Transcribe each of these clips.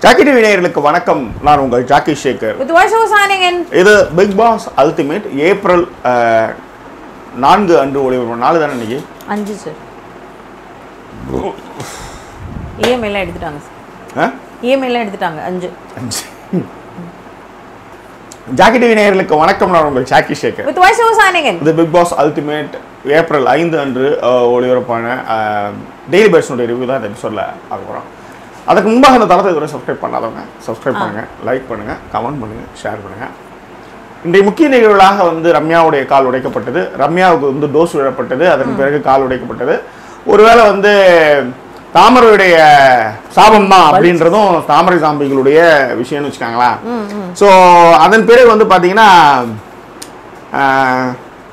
Jackie TV நேயர்களுக்கு வணக்கம் நான் உங்கள் Jackie Sekar With what show signing in? இது பிக் பாஸ் அல்டிமேட் ஏப்ரல் அஹ், நான்கு அன்று ஒளிபரப்பு நாலு தானே இன்னைக்கு அஞ்சு சார் இஎம்ஐலாம் எடுத்துட்டாங்க சார் ஆ? இஎம்ஐலாம் எடுத்துட்டாங்க அஞ்சு அஞ்சு. ஜாக்கி டிவி நேயர்களுக்கு வணக்கம் நான் உங்கள் Jackie Sekar with voice over signing in இது பிக் பாஸ் அல்டிமேட் ஏப்ரல் ஐந்து அன்று அஹ், ஒளிபரப்பான டெய்லி பேர்ஸனுடைய ரிவ்யூ தான் இந்த எபிசோடில் பார்க்க போகிறோம் அதுக்கு முன்பாக இந்த தளத்தை இதுவரை சப்ஸ்கிரைப் பண்ணாதவங்க சப்ஸ்கிரைப் பண்ணுங்க லைக் பண்ணுங்க கமெண்ட் பண்ணுங்க ஷேர் பண்ணுங்க இன்றைய முக்கிய நிகழ்வுகளாக வந்து ரம்யாவுடைய கால் உடைக்கப்பட்டது ரம்யாவுக்கு வந்து டோஸ் விழப்பட்டது அதன் பிறகு கால் உடைக்கப்பட்டது ஒருவேளை வந்து தாமரையுடைய சாபம் தான் அப்படின்றதும் தாமரை சாம்பிகளுடைய விஷயம்னு வச்சுக்காங்களா ஸோ அதன் பிறகு வந்து பார்த்தீங்கன்னா ஆஹ்,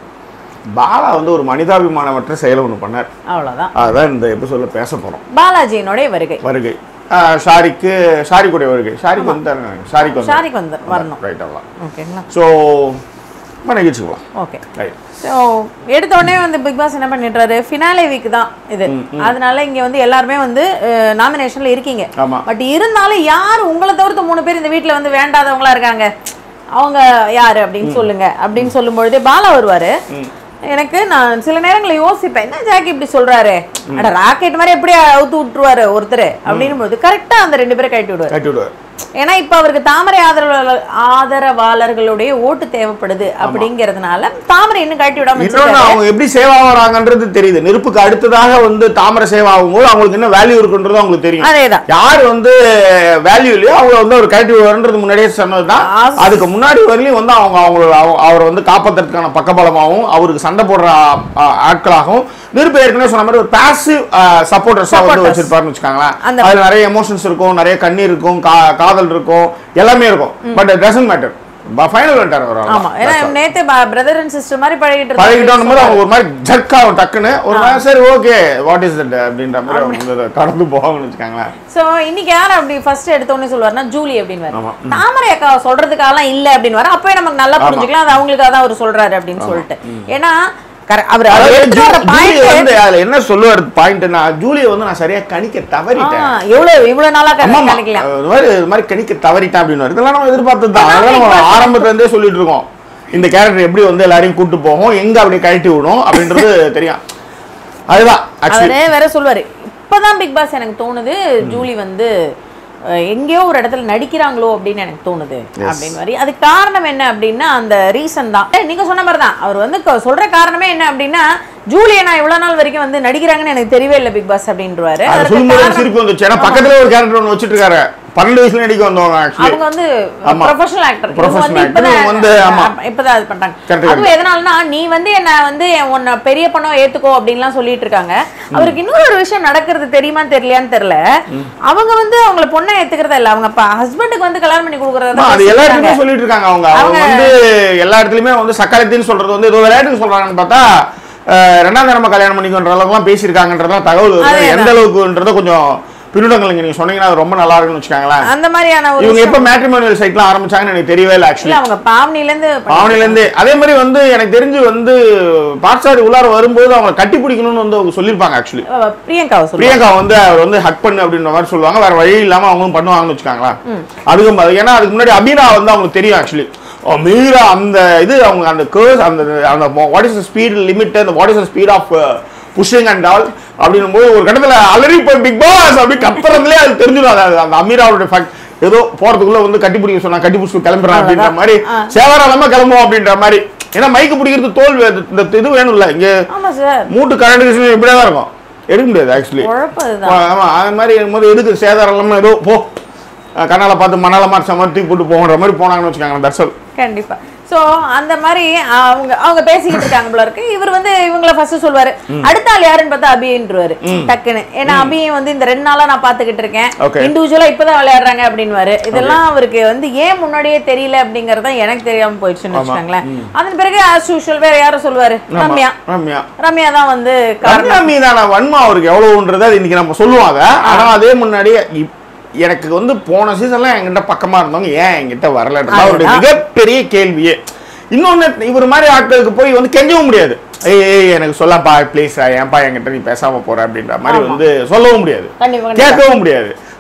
பாலா வந்து ஒரு மனிதாபிமானமற்ற செயலை ஒன்று பண்ணார் அவ்வளவுதான் அதுதான் இந்த எபிசோடில் பேச போகிறோம் பாலாஜியினுடைய வருகை வருகை ஆஹ், ஷாரிக்கு ஷாரிக்குடைய வருகை ஷாரிக்கு வந்து ஷாரிக்கு வந்து ஷாரிக் வந்து வரணும் ரைட் அவ்வளோ ஓகேங்களா ஸோ நிகழ்ச்சிக்கலாம் ஓகே ரைட் ஸோ எடுத்த உடனே வந்து பிக் பாஸ் என்ன பண்ணிடுறாரு ஃபினாலே வீக் தான் இது அதனால இங்க வந்து எல்லாருமே வந்து நாமினேஷன்ல இருக்கீங்க ஆமா. பட் இருந்தாலும் யார் உங்களை தவிர்த்து மூணு பேர் இந்த வீட்ல வந்து வேண்டாதவங்களா இருக்காங்க அவங்க யாரு அப்படின்னு சொல்லுங்க அப்படின்னு சொல்லும் பொழுதே பாலா வருவாரு எனக்கு நான் சில நேரங்களில் யோசிப்பேன் என்ன ஜாக்கி இப்படி சொல்றாரு அட ராக்கெட் மாதிரி எப்படி அவுத்து விட்டுருவாரு ஒருத்தர் அப்படின்னும் போது கரெக்டா அந்த ரெண்டு பேரை கட்டி விடுவாரு கட்டி விடுவார் ஏன்னா இப்ப அவருக்கு தாமரை ஆதரவாளர் ஆதரவாளர்களுடைய ஓட்டு தேவைப்படுது அப்படிங்கறதுனால தாமரை இன்னும் கட்டி விடாம இன்னொன்று வச்சிருக்காரு. அவங்க எப்படி சேவ் ஆகுறாங்கன்றது தெரியுது நெருப்புக்கு அடுத்ததாக வந்து தாமரை சேவ் ஆகும்போது அவங்களுக்கு என்ன வேல்யூ இருக்குன்றது அவங்களுக்கு தெரியும் அதேதான் யார் வந்து வேல்யூ இல்லையோ அவங்கள வந்து ஒரு கழட்டி வருன்றது முன்னாடியே சொன்னது தான் ஆஸ்- அதுக்கு முன்னாடி வரையிலும் வந்து அவங்க அவங்கள அவ- அவரை வந்து காப்பாத்துறதுக்கான பக்கபலமாகவும் அவருக்கு சண்டை போடுற ஆ, ஆட்களாகவும் நெருப்பு ஏற்கனவே சொன்ன மாதிரி ஒரு பாசிவ் சப்போர்ட்டர்ஸாக வந்து Supporters. வச்சிருப்பாருன்னு வச்சுக்காங்களேன் அந்த- அதுல நிறைய எமோஷன்ஸ் இருக்கும் நிறைய கண்ணீர் இருக்கும் கா- காதல் இருக்கும் எல்லாமே இருக்கும் பட் டசன்ட் மேட்டர் ஃபைனல் வந்துட்டார் அவர் ஆமா ஏன்னா நேத்து பிரதர் அண்ட் சிஸ்டர் மாதிரி பழகிட்டு பழகிட்டோம் போது இருந்தாங்க அவங்க ஒரு மாதிரி ஜர்க் ஆகும் டக்குன்னு ஒரு மாதிரி சரி ஓகே வாட் இஸ் தட் அப்படின்ற மாதிரி அவங்க வந்து அதை கடந்து போவாங்கன்னு வச்சுக்காங்களேன் சோ இன்னைக்கு யார் அப்படி ஃபர்ஸ்ட் எடுத்த உடனே சொல்லுவாருன்னா ஜூலி அப்படின்னு ஆமா. தாமரை அக்கா சொல்றதுக்காலாம் இல்ல அப்படின்னு வர அப்பவே நமக்கு நல்லா புரிஞ்சுக்கலாம் அது அவங்களுக்காக தான் அவர் சொல்றாரு அப்படின்னு சொல்லிட்டு ஏன்னா கர- அவர் அவர் அதாவது எடுத்துட்டு வர ஜூ- ஜூலியை point வந்து அதுல என்ன சொல்லுவார் பாயிண்ட்னா ஜூலியை வந்து நான் சரியா கணிக்க ஆ, தவறிட்டேன் எவ்வளவு இவ்வளவு நாளா ஆமாமா. கணிக்கலாம் இது மாதிரி இது மாதிரி கணிக்க தவறிட்டேன் அப்படின்னு இதெல்லாம் நம்ம எதிர்பார்த்தது தான் அதெல்லாம் நம்ம ஆரம்பத்துல இருந்தே சொல்லிட்டு இருக்கோம் இந்த கேரக்டர் எப்படி வந்து எல்லாரையும் கூட்டு போகும் எங்க அப்படி கழட்டி விடும் அப்படின்றது தெரியும் அதுதான் ஆக்சுவலி அவரே வேற சொல்லுவாரு இப்பதான் பிக் பாஸ் எனக்கு தோணுது ஜூலி வந்து அஹ், எங்கேயோ ஒரு இடத்துல நடிக்கிறாங்களோ அப்படின்னு எனக்கு தோணுது அப்படின்னு மாதிரி அதுக்கு காரணம் என்ன அப்படின்னா அந்த ரீசன் தான் ஏய், நீங்க சொன்ன மாதிரி தான் அவர் வந்து க- சொல்ற காரணமே என்ன அப்படின்னா ஜூலியை நான் இவ்வளவு நாள் வரைக்கும் வந்து நடிக்கிறாங்கன்னு எனக்கு தெரியவே இல்லை பிக் பாஸ் அப்படின்றவாரு அது அதற்கு சொல்லும்போது எனக்கு காரணம் சிரிப்பு வந்துச்சு ஏன்னா பக்கத்துல ஒரு கேரக்டர் ஒன்று வச்சுட்டு இருக்காரு பன்னெண்டு வயசுல நடிக்க வந்தவங்க ஆக்சுவலி அவங்க வந்து ஆமா. Professional actor Professional actor. இப்பதான் இவங்க வந்து, ஆமா. இப்பதான் இது பண்றாங்க Correct, அதுவும் எதனாலனா நீ வந்து என்ன வந்து உன்னை பெரிய பணம் ஏத்துக்கோ அப்படின்லாம் சொல்லிட்டு இருக்காங்க அவருக்கு இன்னொரு ஒரு விஷயம் நடக்கிறது தெரியுமா தெரியலையான்னு தெரியல அவங்க வந்து அவங்கள பொண்ணை ஏத்துக்கிறதா இல்ல அவங்க ஹஸ்பண்டுக்கு வந்து கல்யாணம் பண்ணி கொடுக்கறதா ஆமா, அது எல்லா பேசிட்டு இடத்துலயுமே இருக்காங்க. சொல்லிட்டு இருக்காங்க அவங்க அவங்க அவங்க- வந்து எல்லா இடத்துலயுமே வந்து சக்கரத்தின்னு சொல்றது வந்து ஏதோ விளையாட்டுக்கு சொல்றாங்கன்னு பார்த்தா அஹ், ரெண்டாம் தரமா கல்யாணம் பண்ணிக்கன்ற அளவுக்குலாம் பேசியிருக்காங்கன்றதா தகவல் வருது. அதேதான். எந்த அளவுக்குன்றத கொஞ்சம் பின்னூட்டங்கள் இங்க நீங்க சொன்னீங்கன்னா அது ரொம்ப நல்லா இருக்குன்னு வச்சுக்காங்களேன் அந்த மாதிரியான ஒரு இவங்க விஷயம். எப்ப மேட்ரிமோனியல் சைட்லாம் ஆரம்பிச்சாங்கன்னு எனக்கு தெரியவே இல்லை இல்ல ஆக்சுவலி அவங்க பாவனில இருந்து பாவனையில இருந்து அதே மாதிரி வந்து எனக்கு தெரிஞ்சு வந்து பாட்சாரி உள்ளார வரும்போது அவங்க கட்டி பிடிக்கணும்னு வந்து அவங்க சொல்லியிருப்பாங்க ஆக்சுவலி அஹ், பிரியங்காவை சொல்லுவாங்க பிரியங்கா வந்து அவர் வந்து ஹக் பண்ணு அப்படின்ற மாதிரி சொல்லுவாங்க வேற வழி இல்லாம அவங்களும் பண்ணுவாங்கன்னு வச்சுக்காங்களா அதுக்கும் அது- ஏன்னா அதுக்கு முன்னாடி அபீனா வந்து அவங்களுக்கு தெரியும் ஆக்சுவலி மீரா அந்த இது அவங்க அந்த கேர்ஸ் அந்த அந்த வாட் இஸ் ஸ்பீட் லிமிட் அந்த what is speed of pushing and all அப்படின்னும் போது ஒரு கட்டத்துல அலறி போய் பிக் பாஸ் அப்படி கத்துறதுலயே அது தெரிஞ்சிடும் அது அந்த அமீராவோட fact. ஏதோ போறதுக்குள்ள வந்து கட்டி பிடிக்க சொன்னா கட்டி பிடிச்சி கிளம்புறேன் அப்படின்ற மாதிரி சேவாரம் இல்லாம கிளம்புவோம் அப்படின்ற மாதிரி ஏன்னா மைக்கு பிடிக்கிறது தோல் வே- இந்த இது வேணும்ல இங்க ஆமா சார் மூட்டு கரண்ட் இப்படியே தான் இருக்கும் எடுக்க முடியாது ஆக்சுவலி குழப்பம் இதுதான் ஆமா அது மாதிரி இருக்கும்போது எதுக்கு சேதாரம் இல்லாம ஏதோ போ அஹ் கண்ணால பார்த்து மணால மாற்றி மாதிரி தூக்கி போட்டு போகிற மாதிரி போனாங்கன்னு வச்சுக்காங்க தர்சல் கண்டிப்பா சோ அந்த மாதிரி அவங்க அவங்க பேசிக்கிட்டு இருக்காங்க போல இருக்கு இவர் வந்து இவங்கள ஃபர்ஸ்ட் சொல்லுவாரு அடுத்த ஆள் யாருன்னு பார்த்தா அபின்றவாரு டக்குன்னு ஏன்னா அபியும் வந்து இந்த ரெண்டு நாளா நான் பாத்துக்கிட்டு இருக்கேன் Okay. இண்டிவிஜுவலா இப்பதான் விளையாடுறாங்க அப்படின்னுவாரு இதெல்லாம் அவருக்கு வந்து ஏன் முன்னாடியே தெரியல அப்படிங்கறது தான் எனக்கு தெரியாம போயிடுச்சுன்னு வச்சுக்கோங்களேன் அதன் பிறகு ஆஸ் யூஷுவல் வேற யாரும் சொல்லுவாரு ரம்யா ரம்யா ரம்யா தான் வந்து காரணம் ரம்யா மீதான வன்மா அவருக்கு எவ்வளவுன்றது அது இன்னைக்கு நம்ம சொல்லுவோம் அதை ஆனா அதே முன்னாடி இப்- எனக்கு வந்து போன சீசன்லாம் என்கிட்ட பக்கமா இருந்தவங்க ஏன் என்கிட்ட வரலன்றது அவருடைய அதுதான். மிகப்பெரிய கேள்வியே இன்னொன்னு இவர் மாதிரி ஆட்களுக்கு போய் வந்து கெஞ்சவும் முடியாது ஏய் ஏய், எனக்கு சொல்லப்பா ப்ளீஸ் ஏன்பா என்கிட்ட நீ பேசாம போற அப்படின்ற மாதிரி ஆமா. வந்து சொல்லவும் முடியாது கண்டிப்பா கண்டிப்பா கேட்கவும் முடியாது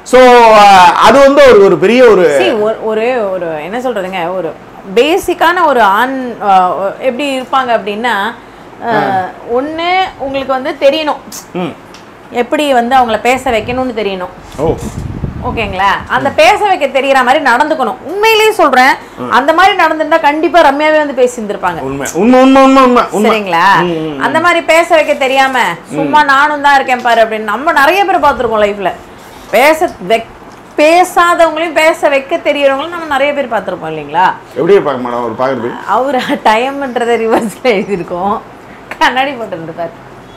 ஸோ அது வந்து ஒரு ஒரு பெரிய ஒரு See, ஒரு ஒரு ஒரு என்ன சொல்றதுங்க ஒரு பேசிக்கான ஒரு ஆண் அஹ், எப்படி இருப்பாங்க அப்படின்னா ஒன்று உங்களுக்கு வந்து தெரியணும் ம் எப்படி வந்து அவங்கள பேச வைக்கணும்னு தெரியணும் ஓ ஓகேங்களா அந்த பேச வைக்க தெரியற மாதிரி நடந்துக்கணும் உண்மையிலேயே சொல்றேன் அந்த மாதிரி நடந்திருந்தா கண்டிப்பா ரம்யாவே வந்து பேசியிருந்திருப்பாங்க உண்மை உண்மை உண்மை உண்மை உண்மை உண்மை சரிங்களா அந்த மாதிரி பேச வைக்க தெரியாம சும்மா நானும் தான் இருக்கேன் பாரு அப்படின்னு நம்ம நிறைய பேர் பார்த்துருக்கோம் லைஃப்ல பேச வெக் பேசாதவங்களையும் பேச வைக்க தெரியறவங்களும் நம்ம நிறைய பேர் பார்த்துருப்போம் இல்லைங்களா எப்படி இருப்பாங்க மேடம் அவர் பார்க்குறது அவர் டைம்ன்றதை ரிவர்ஸில் எழுதியிருக்கோம் கண்ணாடி போட்டுருப்பார்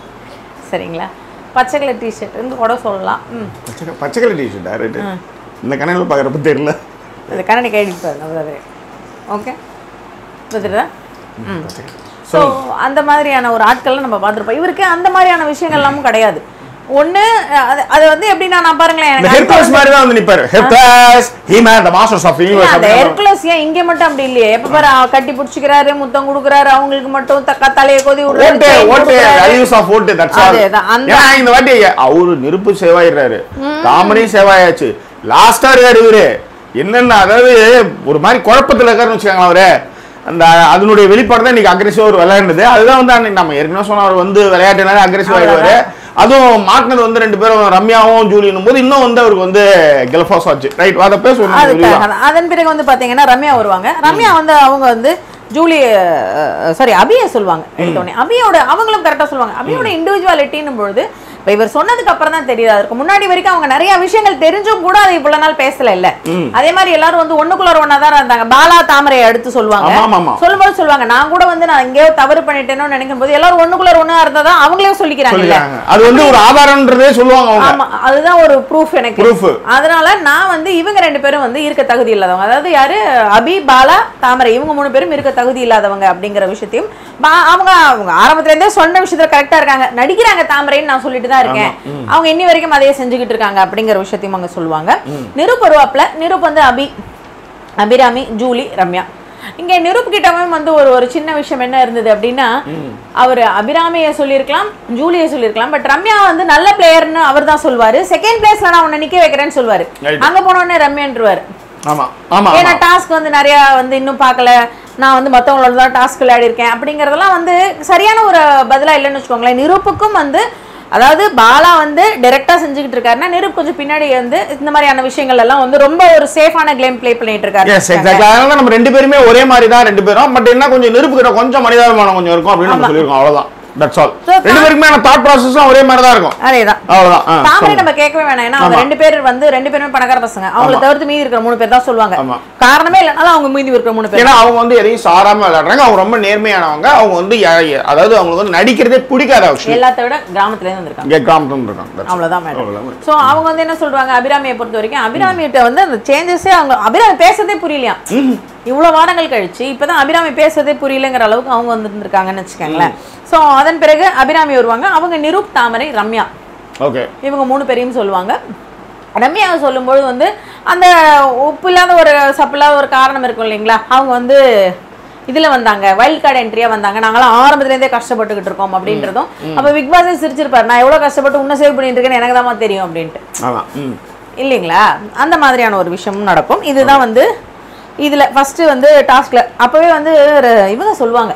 சரிங்களா பச்சை கலர் டிஷர்ட் இருந்து கூட சொல்லலாம் ம் பச்சை பச்சை கலர் டிஷர்ட் ரைட்டு இந்த கணக்கில் பார்க்குறப்ப தெரியல அந்த கண்ணாடி கைடிப்பார் நம்ம ஓகே புரியுதா ம் பச்சை colour. ஸோ அந்த மாதிரியான ஒரு ஆட்கள்லாம் நம்ம பார்த்துருப்போம் இவருக்கு அந்த மாதிரியான விஷயங்கள் எல்லாமும் கிடையாது ஒன்று அது அது வந்து எப்படின்னா நான் பாருங்களேன் இந்த எனக்கு ஹெர்குலஸ் மாதிரி தான் வந்து நிப்பாரு Hercules he man the masters of இல்ல, யூனிவர்ஸ் அந்த ஹெர்குலஸ் ஏன் இங்க மட்டும் அப்படி இல்லையே எப்ப பாரு அவ கட்டி பிடிச்சிக்கிறாரு முத்தம் கொடுக்குறாரு அவங்களுக்கு மட்டும் தக்க தலையை கொதி விடுறாரு, ஓட்டு chain ஓட்டு கொடுக்குறாரு. Values of vote that's all அதேதான், அந்த- ஏன்னா இந்த வாட்டி அவரு நெருப்பு சேவாயிடுறாரு தாமரையும் சேவாயாச்சு லாஸ்டா இருக்காரு இவரு என்னென்ன அதாவது ஒரு மாதிரி குழப்பத்துல இருக்காருன்னு வச்சுக்கோங்களேன் அவரு அந்த அதனுடைய வெளிப்பாடு தான் இன்னைக்கு அக்ரெசிவா ஒரு விளையாடுனது அதுதான் வந்து அன்னைக்கு நம்ம ஏற்கனவே சொன்ன அவர் வந்து விளையாட்டுனாலே அக்ரெசிவ் ஆயிடுவாரு அதுவும் மாட்டினது வந்து ரெண்டு பேரும் ரம்யாவும் ஜூலியனும் போது இன்னும் வந்து அவருக்கு வந்து கெல்ஃபாஸ் ஆச்சு ரைட் அதை பேசுவோம் அதுக்காக தான். அதன் பிறகு வந்து பாத்தீங்கன்னா ரம்யா வருவாங்க ரம்யா வந்து அவங்க வந்து ஜூலி சாரி அபியை சொல்லுவாங்க எடுத்தோடனே அபியோட அவங்களும் கரெக்டா சொல்லுவாங்க அபியோட இண்டிவிஜுவாலிட்டின்னும் பொழுது இப்ப இவர் சொன்னதுக்கு அப்புறம் தான் தெரியுது அதுக்கு முன்னாடி வரைக்கும் அவங்க நிறைய விஷயங்கள் தெரிஞ்சும் கூட அதை இவ்வளவு நாள் பேசல இல்ல அதே மாதிரி எல்லாரும் வந்து ஒண்ணுக்குள்ள ஒண்ணா தான் இருந்தாங்க பாலா தாமரையை அடுத்து சொல்லுவாங்க ஆமா, ஆமா, ஆமா. சொல்லும்போது சொல்லுவாங்க நான் கூட வந்து நான் எங்கேயோ தவறு பண்ணிட்டேனோ நினைக்கும் போது எல்லாரும் ஒண்ணுக்குள்ள ஒண்ணா இருந்தா அவங்களே சொல்லிக்கிறாங்க இல்ல சொல்லிருக்காங்க அது வந்து ஒரு ஆதாரம்ன்றதே சொல்லுவாங்க அவங்க ஆமா அதுதான் ஒரு ப்ரூஃப் எனக்கு Proof. அதனால நான் வந்து இவங்க ரெண்டு பேரும் வந்து இருக்க தகுதி இல்லாதவங்க அதாவது யாரு அபி பாலா தாமரை இவங்க மூணு பேரும் இருக்க தகுதி இல்லாதவங்க அப்படிங்கிற விஷயத்தையும் பா- அவங்க அவங்க ஆரம்பத்துல இருந்தே சொன்ன விஷயத்துல கரெக்டா இருக்காங்க நடிக்கிறாங்க தாமரைன்னு நான் சொல்லிட்டு தான் இருக்கேன் அவங்க இன்னி வரைக்கும் அதையே செஞ்சுக்கிட்டு இருக்காங்க அப்படிங்கிற விஷயத்தையும் அவங்க சொல்லுவாங்க நிருப் வருவாப்ல நிருப் வந்து அபி அபிராமி ஜூலி ரம்யா இங்க நிருப் கிட்டவும் வந்து ஒரு ஒரு சின்ன விஷயம் என்ன இருந்தது அப்படின்னா அவர் அபிராமியை சொல்லியிருக்கலாம் ஜூலியை சொல்லியிருக்கலாம் பட் ரம்யா வந்து நல்ல பிளேயர்னு அவர் தான் சொல்வாரு செகண்ட் பிளேஸ்ல நான் உன்னை நிக்க வைக்கிறேன்னு சொல்வாரு Right. அங்க போன உடனே ரம்யான்றுவாரு ஆமா ஆமா ஏன்னா ஆமா. டாஸ்க் வந்து நிறைய வந்து இன்னும் பார்க்கல நான் வந்து மத்தவங்களோட தான் டாஸ்க் விளையாடி இருக்கேன் அப்படிங்கறதெல்லாம் வந்து சரியான ஒரு பதிலா இல்லைன்னு வச்சுக்கோங்களேன் நிரூப்புக்கும் வந்து அதாவது பாலா வந்து டைரக்டா செஞ்சுக்கிட்டு இருக்காருன்னா நிரூப் கொஞ்சம் பின்னாடி வந்து இந்த மாதிரியான விஷயங்கள் எல்லாம் வந்து ரொம்ப ஒரு சேஃபான கேம் ப்ளே பண்ணிட்டு இருக்காரு எஸ் எக்ஸாக்ட்லி அதனால தான் நம்ம ரெண்டு பேருமே ஒரே மாதிரி தான் ரெண்டு பேரும் பட் என்ன கொஞ்சம் நெருப்பு கிட்ட கொஞ்சம் மனிதாபிமானம் கொஞ்சம் இருக்கும் அப்படின்னு நம்ம சொல்லியிருக்கோம் அவ்வளவுதான் தட்ஸ் ஆல் So, ரெண்டு பேருக்குமே தாட் ப்ராசஸும் ஒரே மாதிரி தான் இருக்கும் அதேதான் அவ்வளவுதான் ஆ, தாமரை சொல்லுங்க. நம்ம கேட்கவே வேணாம் ஏன்னா அவங்க ஆமா. ரெண்டு பேர் வந்து ரெண்டு பேருமே பணக்கார பசங்க அவங்கள ஆமா. தவிர்த்து மீதி இருக்கிற மூணு பேர் தான் சொல்லுவாங்க ஆமா. காரணமே இல்லைனாலும் அவங்க மீதி இருக்கிற மூணு பேர் ஏன்னா அவங்க வந்து எதையும் சாராம விளையாடுறாங்க அவங்க ரொம்ப நேர்மையானவங்க அவங்க வந்து யா- அதாவது அவங்களுக்கு வந்து நடிக்கிறதே பிடிக்காத விஷயம் எல்லாத்த விட கிராமத்துல இருந்து வந்திருக்காங்க இங்கே கிராமத்துல இருக்காங்க That's all. அவ்வளவுதான் மேடம் அவ்வளவுதான். சோ அவங்க வந்து என்ன சொல்றாங்க அபிராமியை பொறுத்த வரைக்கும் அபிராமிகிட்ட வந்து அந்த சேஞ்சஸே அவங்க அபிராமி பேசுறதே புரியலையா இவ்வளவு வாரங்கள் கழிச்சு இப்பதான் அபிராமி பேசுறதே புரியலங்கிற அளவுக்கு அவங்க வந்து இருந்திருக்காங்கன்னு வச்சுக்கோங்களேன் சோ அதன் பிறகு அபிராமி வருவாங்க அவங்க நிரூப் தாமரை ரம்யா ஓகே இவங்க மூணு பேரையும் சொல்லுவாங்க ரம்யாவை சொல்லும்போது வந்து அந்த உப்பு இல்லாத ஒரு சப்பு இல்லாத ஒரு காரணம் இருக்கும் இல்லைங்களா அவங்க வந்து இதுல வந்தாங்க வைல்ட் கார்டு என்ட்ரியா வந்தாங்க நாங்களாம் ஆரம்பத்துல இருந்தே கஷ்டப்பட்டுக்கிட்டு இருக்கோம் அப்படின்றதும் அப்ப பிக் பாஸே சிரிச்சிருப்பாரு நான் எவ்வளவு கஷ்டப்பட்டு உன்ன சேவ் பண்ணிட்டு இருக்கேன்னு எனக்கு தான் தெரியும் அப்படின்ட்டு ஆமா ம் இல்லைங்களா அந்த மாதிரியான ஒரு விஷயமும் நடக்கும் இதுதான் வந்து இதுல ஃபர்ஸ்ட் வந்து டாஸ்க்ல அப்பவே வந்து ர- இவங்க சொல்லுவாங்க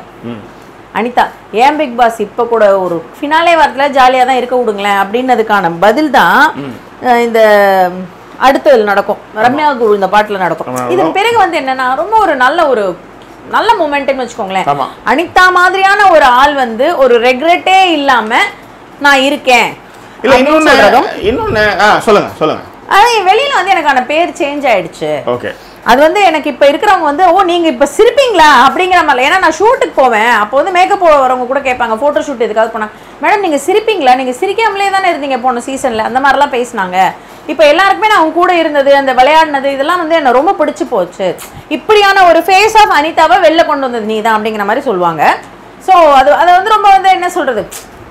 அனிதா ஏன் பிக் பாஸ் இப்போ கூட ஒரு ஃபினாலே வாரத்துல ஜாலியாக தான் இருக்க விடுங்களேன் அப்படின்னதுக்கான பதில் தான் அஹ் இந்த அடுத்தது நடக்கும் ரம்யா குரு இந்த பாட்டுல நடக்கும் ஆமா, இதன் பிறகு வந்து என்னன்னா ரொம்ப ஒரு நல்ல ஒரு நல்ல மூமெண்ட்னு வச்சுக்கோங்களேன் ஆமா. அனிதா மாதிரியான ஒரு ஆள் வந்து ஒரு ரெக்ரெட்டே இல்லாம நான் இருக்கேன் இல்ல அப்படின்னு இன்னொன்னு சொல்றதும் இன்னொன்னு ஆ சொல்லுங்க சொல்லுங்க ஆனா வெளியில வந்து எனக்கான பேர் சேஞ்ச் ஆயிடுச்சு ஓகே அது வந்து எனக்கு இப்ப இருக்கிறவங்க வந்து ஓ நீங்க இப்ப சிரிப்பீங்களா அப்படிங்கிற மாதிரி ஏன்னா நான் ஷூட்டுக்கு போவேன் அப்போ வந்து மேக்கப் வரவங்க கூட கேட்பாங்க போட்டோ ஷூட் எதுக்காவது போனா மேடம் நீங்க சிரிப்பீங்களா நீங்க சிரிக்காமலே தானே இருந்தீங்க போன சீசன்ல அந்த மாதிரிலாம் பேசினாங்க இப்போ எல்லாருக்குமே நான் அவங்க கூட இருந்தது அந்த விளையாடினது இதெல்லாம் வந்து என்ன ரொம்ப பிடிச்சு போச்சு இப்படியான ஒரு ஃபேஸ் ஆஃப் அனிதாவை வெளில கொண்டு வந்தது நீ தான் அப்படிங்கிற மாதிரி சொல்லுவாங்க ஸோ அது அதை வந்து ரொம்ப வந்து என்ன சொல்றது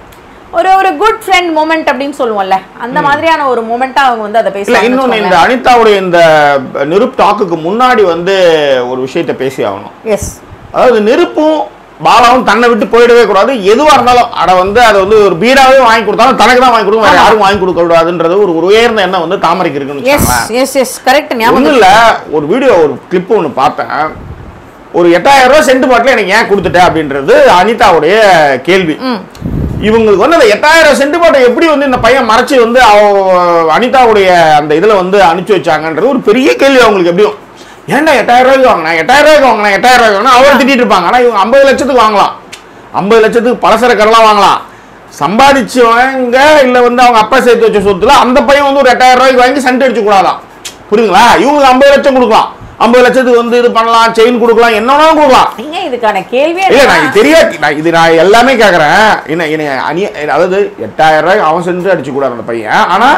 ஒரு ஒரு குட் ஃப்ரெண்ட் மூமெண்ட் அப்படின்னு சொல்லுவோம்ல அந்த மாதிரியான ஒரு மூமெண்ட்டா அவங்க வந்து அதை இல்ல பேசுவாங்க இன்னொன்னு இந்த அனிதாவுடைய இந்த நிருப் டாக்குக்கு முன்னாடி வந்து ஒரு விஷயத்தை பேசி ஆகணும் எஸ் அதாவது நெருப்பும் பாலாவும் தன்னை விட்டு போயிடவே கூடாது எதுவா இருந்தாலும் அட வந்து அதை வந்து ஒரு பீடாவே வாங்கி கொடுத்தாலும் தனக்கு தான் வாங்கி கொடுக்கும் வேற யாரும் வாங்கி கொடுக்க கூடாதுன்றது ஒரு ஒரு உயர்ந்த எண்ணம் வந்து தாமரைக்கு இருக்குன்னு எஸ் வச்சுக்கோங்களேன். எஸ் எஸ் கரெக்ட் ஞாபகம் ஒண்ணும் இல்ல ஒரு வீடியோ ஒரு கிளிப் ஒன்று பார்த்தேன் ஒரு எட்டாயிரம் ரூபாய் சென்ட் பாட்டில் எனக்கு ஏன் கொடுத்துட்ட அப்படின்றது அனிதாவுடைய கேள்வி இவங்களுக்கு வந்து அந்த எட்டாயிரம் சென்ட் பாட்டை எப்படி வந்து இந்த பையன் மறைச்சு வந்து அவ அனிதாவுடைய அந்த இதுல வந்து அனுப்பிச்சு வச்சாங்கன்றது ஒரு பெரிய கேள்வி அவங்களுக்கு எப்படியும் ஏன்டா எட்டாயிரம் ரூபாய்க்கு வாங்கினேன் எட்டாயிரம் ரூபாய்க்கு வாங்கினேன் எட்டாயிரம் ரூபாய்க்கு வாங்கினா அவர் திட்டிட்டு இருப்பாங்க ஆனா இவங்க ஐம்பது லட்சத்துக்கு வாங்கலாம் ஐம்பது லட்சத்துக்கு பலசரக்கரெல்லாம் வாங்கலாம் சம்பாதிச்சவங்க இல்ல வந்து அவங்க அப்பா சேர்த்து வச்ச சொத்துல அந்த பையன் வந்து ஒரு எட்டாயிரம் ரூபாய்க்கு வாங்கி சென்ட் அடிச்சு கூடாதான் புரியுதுங்களா இவங்க ஐம்பது லட்சம் கொடுக்கலாம் ஐம்பது லட்சத்துக்கு வந்து இது பண்ணலாம் செயின் கொடுக்கலாம் என்ன வேணாலும் கொடுக்கலாம் நீங்க இதுக்கான கேள்வியே இல்ல நான் என்னன்னா, இது தெரியாது நான் இது நான் எல்லாமே கேக்குறேன் என்ன என்ன அணிய அதாவது எட்டாயிரம் ரூபாய் அவன் சென்று அடிச்சு கூடாது அந்த பையன் ஆனா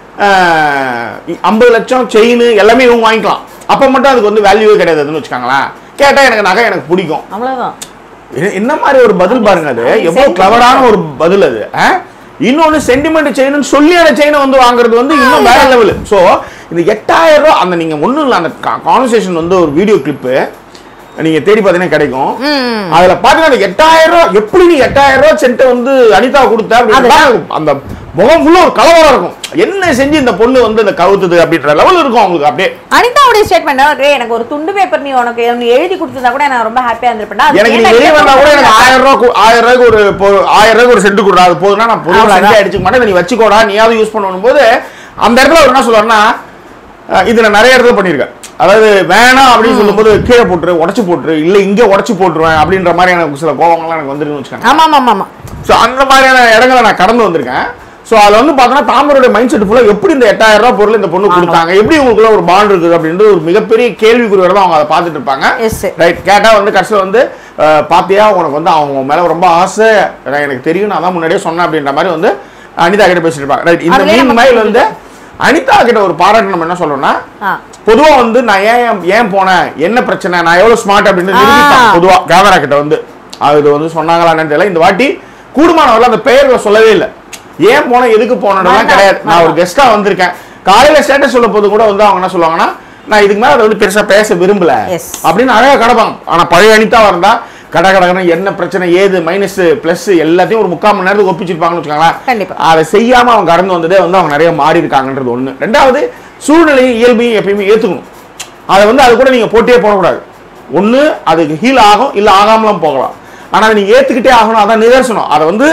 ஐம்பது லட்சம் செயின் எல்லாமே இவங்க வாங்கிக்கலாம் அப்ப மட்டும் அதுக்கு வந்து வேல்யூவே கிடையாதுன்னு வச்சுக்காங்களேன் கேட்டா எனக்கு நகை எனக்கு பிடிக்கும் அவ்வளவுதான் என்ன- என்ன மாதிரி ஒரு பதில் பாருங்க அது அது எவ்வளவு sentiment. கிளவரான ஒரு பதில் அது ஆ? இன்னொன்னு சென்டிமெண்ட் செயின்னு சொல்லி அந்த செயினை வந்து வாங்குறது வந்து இன்னும் வேற லெவல் சோ இந்த எட்டாயிரம் ரூபாய் அந்த நீங்க ஒண்ணும் இல்ல அந்த கான்வர்சேஷன் வந்து ஒரு வீடியோ கிளிப்பு நீங்க தேடி பார்த்தீங்கன்னா கிடைக்கும் ம். அதுல பாத்தீங்கன்னா அந்த எட்டாயிரம் ரூபாய் எப்படி நீ எட்டாயிரம் ரூபாய் சென்ட்டை வந்து அனிதா கொடுத்த அப்படின்னா அந்த முகம் ஃபுல்லா ஒரு கலவரம் இருக்கும் என்ன செஞ்சு இந்த பொண்ணு வந்து இந்த கவுத்துது அப்படின்ற லெவல் இருக்கும் அவங்களுக்கு அப்படியே அனிதாவுடைய ஸ்டேட்மெண்ட் எனக்கு ஒரு துண்டு பேப்பர் நீ உனக்கு நீ எழுதி கொடுத்ததா கூட நான் ரொம்ப ஹாப்பியா இருந்திருப்பேன் அது எனக்கு நீ ஏன்டா வெளியே கேட்க வந்தா கூட எனக்கு மாட்டேங்கிற? ஆயிரம் ரூபாய் கு- ஆயிரம் ரூபாய்க்கு ஒரு பொ- ஆயிரம் ரூபாய்க்கு ஒரு சென்ட் கொடுறா அது போதுனா நான் பொதுவாக அவ்வளவுதான். சென்ட் அடிச்சுக்க மாட்டேன் இதை நீ வச்சுக்கோடா நீயாவது யூஸ் பண்ணணும் போது அந்த இடத்துல அவர் என்ன சொல்லுவாருன்னா அஹ், இது நான் நிறைய இடத்துல பண்ணியிருக்கேன் அதாவது வேணாம் அப்படின்னு சொல்லும்போது கீழே போட்டுரு உடச்சு போட்டுரு இல்லை இங்கே உடச்சு போட்டுருவேன் அப்படின்ற மாதிரி எனக்கு சில கோவங்கள்லாம் எனக்கு வந்துருன்னு வச்சுக்கோங்க ஆமா ஆமா ஆமா ஸோ அந்த மாதிரியான இடங்களை நான் கடந்து வந்திருக்கேன் ஸோ அதில் வந்து பார்த்தோன்னா தாமரோட மைண்ட் செட் ஃபுல்லாக எப்படி இந்த எட்டாயிரம் ரூபாய் பொருள் இந்த பொண்ணு கொடுத்தாங்க எப்படி உங்களுக்குள்ள ஒரு பாண்ட் இருக்குது அப்படின்றது ஒரு மிகப்பெரிய கேள்விக்குறியோட தான் அவங்க அதை பார்த்துட்டு இருப்பாங்க எஸ் ரைட் கேட்டா வந்து கடைசியில் வந்து அஹ், பாத்தியா உனக்கு வந்து அவங்க மேல ரொம்ப ஆசை நான் எனக்கு தெரியும் நான் தான் முன்னாடியே சொன்னேன் அப்படின்ற மாதிரி வந்து அனிதா கிட்ட பேசிட்டு இருப்பாங்க ரைட் இந்த அதுலயே மீன் நமக்கு மைல் வந்து அனிதா கிட்ட ஒரு பாராட்டு நம்ம என்ன சொல்லணும்னா ஆ. பொதுவா வந்து நான் ஏன் ஏன் போனேன் என்ன பிரச்சனை நான் எவ்வளவு ஸ்மார்ட் அப்படின்னு ஆ. நிரூபிப்பாங்க பொதுவா கேமரா கிட்ட வந்து அது வந்து சொன்னாங்களான்னு தெரியல இந்த வாட்டி கூடுமானவர்கள் அந்த பெயர்களை சொல்லவே இல்லை ஏன் போனேன் எதுக்கு போனதெல்லாம் வேண்டாம், கிடையாது நான் ஒரு வேண்டாம். கெஸ்டா வந்திருக்கேன் காலையில ஸ்டேட்டஸ் சொல்லும் போது கூட வந்து அவங்க என்ன சொல்லுவாங்கன்னா நான் இதுக்கு மேல அதை வந்து பெருசா பேச விரும்பல Yes. அப்படின்னு அழகா கிடப்பாங்க ஆனா பழைய அனிதாவா இருந்தா கட கடகடன்னு என்ன பிரச்சனை ஏது மைனஸ் பிளஸ் எல்லாத்தையும் ஒரு முக்கால் மணி நேரத்துக்கு ஒப்பிச்சிருப்பாங்கன்னு வச்சுக்கோங்களேன் கண்டிப்பா. அதை செய்யாம அவங்க கடந்து வந்ததே வந்து அவங்க நிறைய மாறி இருக்காங்கன்றது ஒண்ணு ரெண்டாவது சூழ்நிலையும் இயல்பையும் எப்பயுமே ஏத்துக்கணும் அதை வந்து அது கூட நீங்க போட்டியே போடக்கூடாது ஒண்ணு அதுக்கு ஹீல் ஆகும் இல்ல ஆகாமலாம் போகலாம் ஆனா அதை நீங்க ஏத்துக்கிட்டே ஆகணும் அதான் நிதர்சனம் அதை வந்து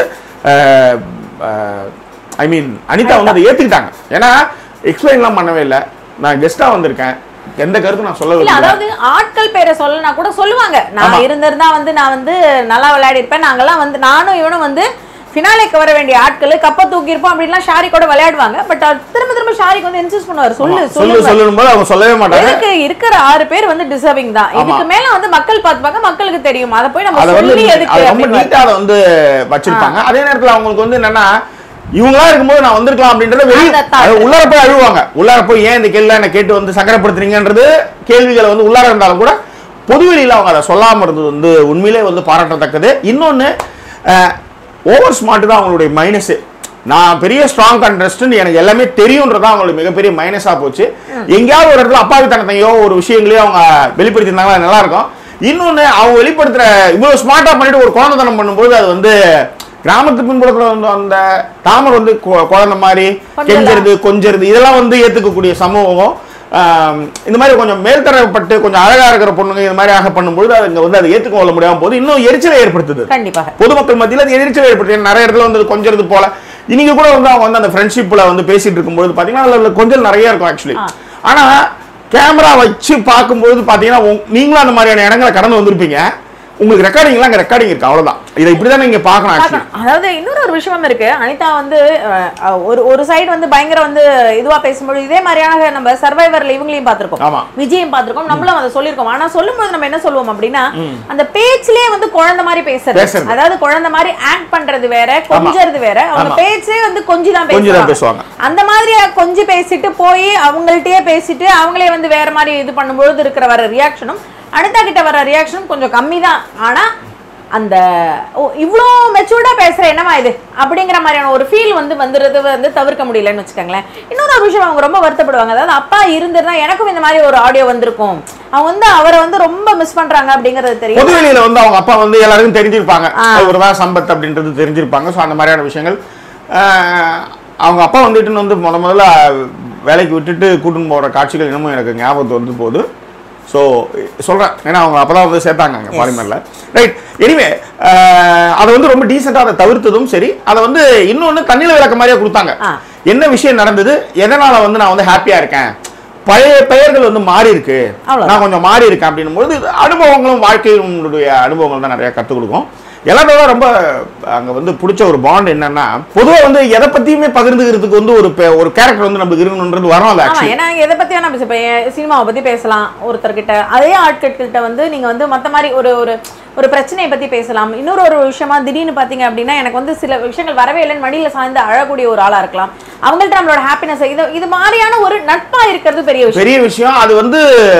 ஐ மீன் அனிதா வந்து அதை ஏத்துக்கிட்டாங்க ஏன்னா எக்ஸ்பிளைன்லாம் பண்ணவே இல்லை நான் கெஸ்டா வந்திருக்கேன் எந்த கருத்து நான் சொல்ல இல்ல விரும்பல அதாவது ஆட்கள் பேரை சொல்லனா கூட சொல்லுவாங்க ஆமா. நான் இருந்திருந்தா வந்து நான் வந்து நல்லா விளையாடி இருப்பேன் நாங்கெல்லாம் வந்து நானும் இவனும் வந்து ஃபினாலேக்கு வர வேண்டிய ஆட்கள் கப்ப தூக்கி இருப்போம் அப்படின்லாம் ஷாரி கூட விளையாடுவாங்க பட் திரும்ப திரும்ப ஷாரிக்கு வந்து இன்சிஸ்ட் பண்ணுவார் சொல்லு சொல்லு சொல்லு சொல்லணும் போது அவங்க சொல்லவே மாட்டாங்க எதுக்கு இருக்கிற ஆறு பேர் வந்து டிசர்விங் தான் ஆமா. இதுக்கு மேல வந்து மக்கள் பார்த்துப்பாங்க மக்களுக்கு தெரியும் அதை போய் நம்ம அதை வந்து சொல்லி எதுக்கு அதை ரொம்ப அப்படின்னு நீட்டா அதை வந்து வச்சிருப்பாங்க அதே நேரத்துல அவங்களுக்கு வந்து என்னன்னா இவங்களா இருக்கும்போது நான் வந்திருக்கலாம் அப்படின்றத வெளிய அந்த thought. அது உள்ளார போய் அழுவாங்க உள்ளார போய் ஏன் இந்த கேள்வி என்ன கேட்டு வந்து சங்கடப்படுத்துறீங்கன்றது கேள்விகளை வந்து உள்ளார இருந்தாலும் கூட பொதுவெளியில அவங்க அதை சொல்லாம இருந்தது வந்து உண்மையிலே வந்து பாராட்டத்தக்கது இன்னொன்னு ஓவர் ஸ்மார்ட் தான் அவங்களுடைய மைனஸ் நான் பெரிய ஸ்ட்ராங் கண்டஸ்டன் எனக்கு எல்லாமே தெரியும்ன்றது அவங்களுடைய மிகப்பெரிய மைனஸா போச்சு எங்கேயாவது ஒரு இடத்துல அப்பாவித்தனத்தையோ ஒரு விஷயங்களையோ அவங்க வெளிப்படுத்தியிருந்தாங்கன்னா அது நல்லா இருக்கும் இன்னொன்னு அவங்க வெளிப்படுத்துற இவ்வளவு ஸ்மார்ட்டா பண்ணிட்டு ஒரு குழந்தைத்தனம் பண்ணும்போது அது வந்து கிராமத்து பின்புலத்துல வந்து அந்த தாமர் வந்து கு- குழந்தை மாதிரி கொஞ்சலாம். கெஞ்சறது கொஞ்சறது இதெல்லாம் வந்து ஏத்துக்கக்கூடிய சமூகம் ஆம், இந்த மாதிரி கொஞ்சம் மேல்தரப்பட்டு கொஞ்சம் அழகா இருக்கிற பொண்ணுங்க இந்த மாதிரி ஆக பண்ணும்போது அதுங்க வந்து அதை ஏற்றுக்கொள்ள முடியாம போது இன்னும் எரிச்சலை ஏற்படுத்துது கண்டிப்பாக பொதுமக்கள் மத்தியில் அது எரிச்சல் ஏற்படுத்தி நிறைய இடத்துல வந்து அது கொஞ்சறது போல இன்னைக்கு கூட வந்து அவங்க வந்து அந்த ஃப்ரெண்ட்ஷிப்ல வந்து பேசிட்டு இருக்கும்போது பாத்தீங்கன்னா அதுல கொஞ்சம் நிறைய இருக்கும் ஆக்சுவலி ஆ. ஆனா கேமரா வச்சு பார்க்கும்போது பாத்தீங்கன்னா உங்க- நீங்களும் அந்த மாதிரியான இடங்களை கடந்து வந்திருப்பீங்க உங்களுக்கு ரெக்கார்டிங்லாம் அங்கே ரெக்கார்டிங் இருக்கு அவ்வளவுதான் இதை இப்படிதான் நீங்க பார்க்கணும் ஆக்சுவலி பார்க்கணும். அதாவது இன்னொரு ஒரு விஷயம் இருக்கு அனிதா வந்து அஹ், அஹ், ஒரு ஒரு சைடு வந்து பயங்கர வந்து இதுவா பேசும்போது இதே மாதிரியான நம்ம சர்வைவர்ல இவங்களையும் பார்த்திருக்கோம் ஆமா. விஜயம் பார்த்திருக்கோம் நம்மளும் அதை சொல்லியிருக்கோம் ஆனா சொல்லும்போது நம்ம என்ன சொல்லுவோம் அப்படின்னா அந்த பேச்சிலே வந்து குழந்தை மாதிரி பேசுறது பேசுறது. அதாவது குழந்தை மாதிரி ஆக்ட் பண்றது வேற கொஞ்சறது வேற அவங்க ஆமா. பேச்சே வந்து கொஞ்சி தான் கொஞ்சி தான் பேசுவாங்க பேசுவாங்க அந்த மாதிரி கொஞ்சி பேசிட்டு போய் அவங்கள்ட்டயே பேசிட்டு அவங்களே வந்து வேற மாதிரி இது பண்ணும்பொழுது இருக்கிற வர ரியாக்ஷனும் அனிதா கிட்ட வர ரியாக்ஷனும் கொஞ்சம் கம்மி தான் ஆனா அந்த ஓ இவ்வளோ மெச்சூர்டா பேசுற என்னமா இது அப்படிங்கிற மாதிரியான ஒரு ஃபீல் வந்து வந்துடுறது வந்து தவிர்க்க முடியலன்னு வச்சுக்கோங்களேன் இன்னொரு ஒரு விஷயம் அவங்க ரொம்ப வருத்தப்படுவாங்க அதாவது அப்பா இருந்திருந்தா எனக்கும் இந்த மாதிரி ஒரு ஆடியோ வந்திருக்கும் அவங்க வந்து அவரை வந்து ரொம்ப மிஸ் பண்றாங்க அப்படிங்கிறது தெரியும் பொதுவெளியில வந்து அவங்க அப்பா வந்து எல்லாருக்கும் தெரிஞ்சிருப்பாங்க ஆ. இவர்தான் சம்பத் அப்படின்றது தெரிஞ்சிருப்பாங்க ஸோ அந்த மாதிரியான விஷயங்கள் ஆஹ், அவங்க அப்பா வந்துட்டு வந்து முத முதல்ல வேலைக்கு விட்டுட்டு கூட்டின்னு போகிற காட்சிகள் இன்னமும் எனக்கு ஞாபகத்து வந்து போகுது ஸோ சொல்கிறேன் ஏன்னா அவங்க அப்போ தான் வந்து சேர்த்தாங்க அங்கே பாலிமரில் ரைட் எனிவே அதை வந்து ரொம்ப டீசெண்டாக அதை தவிர்த்ததும் சரி அதை வந்து இன்னொன்று தண்ணியில் விளக்க மாதிரியே கொடுத்தாங்க ஆ. என்ன விஷயம் நடந்தது எதனால வந்து நான் வந்து ஹாப்பியாக இருக்கேன் பழைய பெயர்கள் வந்து மாறி இருக்கு அவ்வளவுதான். நான் கொஞ்சம் மாறி இருக்கேன் அப்படின்னும் போது இது அனுபவங்களும் வாழ்க்கையினுடைய அனுபவங்கள் தான் நிறைய கற்றுக் கொடுக்கும் எல்லாத்தோட ரொம்ப அங்க வந்து பிடிச்ச ஒரு பாண்ட் என்னன்னா பொதுவா வந்து எதை பத்தியுமே பகிர்ந்துக்கிறதுக்கு வந்து ஒரு pe- ஒரு கேரக்டர் வந்து நமக்கு இருக்கணுன்றது வரும் அது ஆமா ஆக்சுவலி ஏன்னா எதை பத்தி வேணா பேச இப்போ சினிமாவை பத்தி பேசலாம் ஒருத்தர்கிட்ட அதே ஆட்கிட்ட வந்து நீங்க வந்து மத்த மாதிரி ஒரு ஒரு ஒரு பிரச்சனையை பத்தி பேசலாம் இன்னொரு ஒரு விஷயமா திடீர்னு பாத்தீங்க அப்படின்னா எனக்கு வந்து சில விஷயங்கள் வரவே இல்லைன்னு மடியில சாய்ந்து அழக்கூடிய ஒரு ஆளா இருக்கலாம் அவங்கள்ட்ட நம்மளோட ஹாப்பினஸ் இது இது மாதிரியான ஒரு நட்பா இருக்கிறது பெரிய விஷயம் பெரிய விஷயம் அது வந்து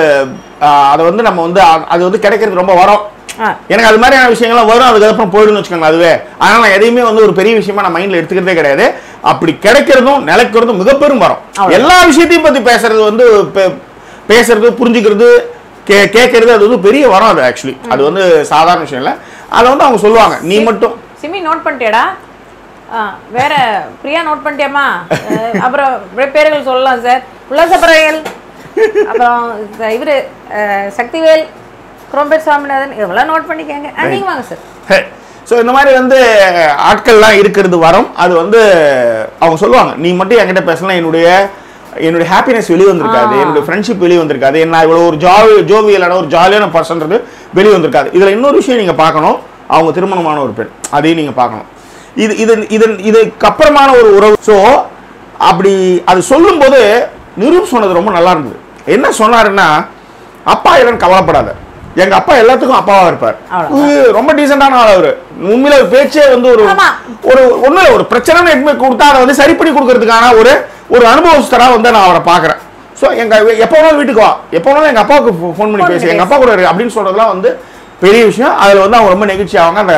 ஆஹ், அதை வந்து நம்ம வந்து அ- அது வந்து கிடைக்கிறது ரொம்ப வரும் ஆ. எனக்கு அது மாதிரியான விஷயங்கள்லாம் வரும் அதுக்கப்புறம் போயிடும்னு வச்சுக்கோங்க அதுவே ஆனால் நான் எதையுமே வந்து ஒரு பெரிய விஷயமா நான் மைண்ட்ல எடுத்துக்கிறதே கிடையாது அப்படி கிடைக்கிறதும் நிலைக்கிறதும் மிகப்பெரும் வரும் அவ்வளவு. எல்லா விஷயத்தையும் பத்தி பேசுறது வந்து பே- பேசுறது புரிஞ்சுக்கிறது கே கேட்கறது அது வந்து பெரிய வரம் அது ஆக்சுவலி அது வந்து சாதாரண விஷயம் இல்லை அதை வந்து அவங்க சொல்லுவாங்க நீ மட்டும் சிமி நோட் பண்ணிட்டியாடா ஆ, வேற பிரியா நோட் பண்ணிட்டியாமா அஹ், அப்புறம் வே- பேர்கள் சொல்லலாம் சார் உல்லாசப்பறையல் அப்புறம் இந்த இவரு அஹ், சக்திவேல் குரோம்பேட் சுவாமிநாதன் இதெல்லாம் நோட் பண்ணிக்கங்க ஆ, நீங்க வாங்க சார் ஸோ இந்த மாதிரி வந்து ஆட்கள்லாம் இருக்கிறது வரும் அது வந்து அவங்க சொல்லுவாங்க நீ மட்டும் என்கிட்ட பேசலாம் என்னுடைய என்னுடைய ஹாப்பினஸ் வெளியே வந்திருக்காது ஆ. என்னுடைய ஃப்ரெண்ட்ஷிப் வெளியே வந்திருக்காது என்ன இவ்வளோ ஒரு ஜாலி ஜோவியலான ஒரு ஜாலியான பர்சன்றது வெளியே வந்திருக்காது இதில் இன்னொரு விஷயம் நீங்கள் பார்க்கணும் அவங்க திருமணமான ஒரு பெண் அதையும் நீங்கள் பார்க்கணும் இது இது இது இதுக்கு அப்புறமான ஒரு உறவு ஸோ அப்படி அது சொல்லும்போது நிரூப் சொன்னது ரொம்ப நல்லா இருந்தது என்ன சொன்னாருன்னா அப்பா இல்லைன்னு கவலைப்படாத எங்க அப்பா எல்லாத்துக்கும் அப்பாவா இருப்பார் அவ்வளவுதான். இது ரொம்ப டீசென்டான ஆள் அவரு உண்மையில ஒரு பேச்சே வந்து ஒரு ஆமா. ஒரு ஒண்ணு இல்ல, ஒரு பிரச்சனை எதுவுமே கொடுத்தா அதை வந்து சரி பண்ணி கொடுக்கறதுக்கான ஒரு ஒரு அனுபவஸ்தரா வந்து நான் அவரை பாக்குறேன் ஸோ எங்க எப்போ வேணாலும் வீட்டுக்கு வா எப்போ வேணாலும் எங்க அப்பாவுக்கு ஃபோன் பண்ணி Phone பேசு பண்ணி எங்க அப்பா கூட இரு அப்படின்னு சொல்றதுலாம் வந்து பெரிய விஷயம் அதுல வந்து அவங்க ரொம்ப நெகிழ்ச்சி ஆவாங்க அந்த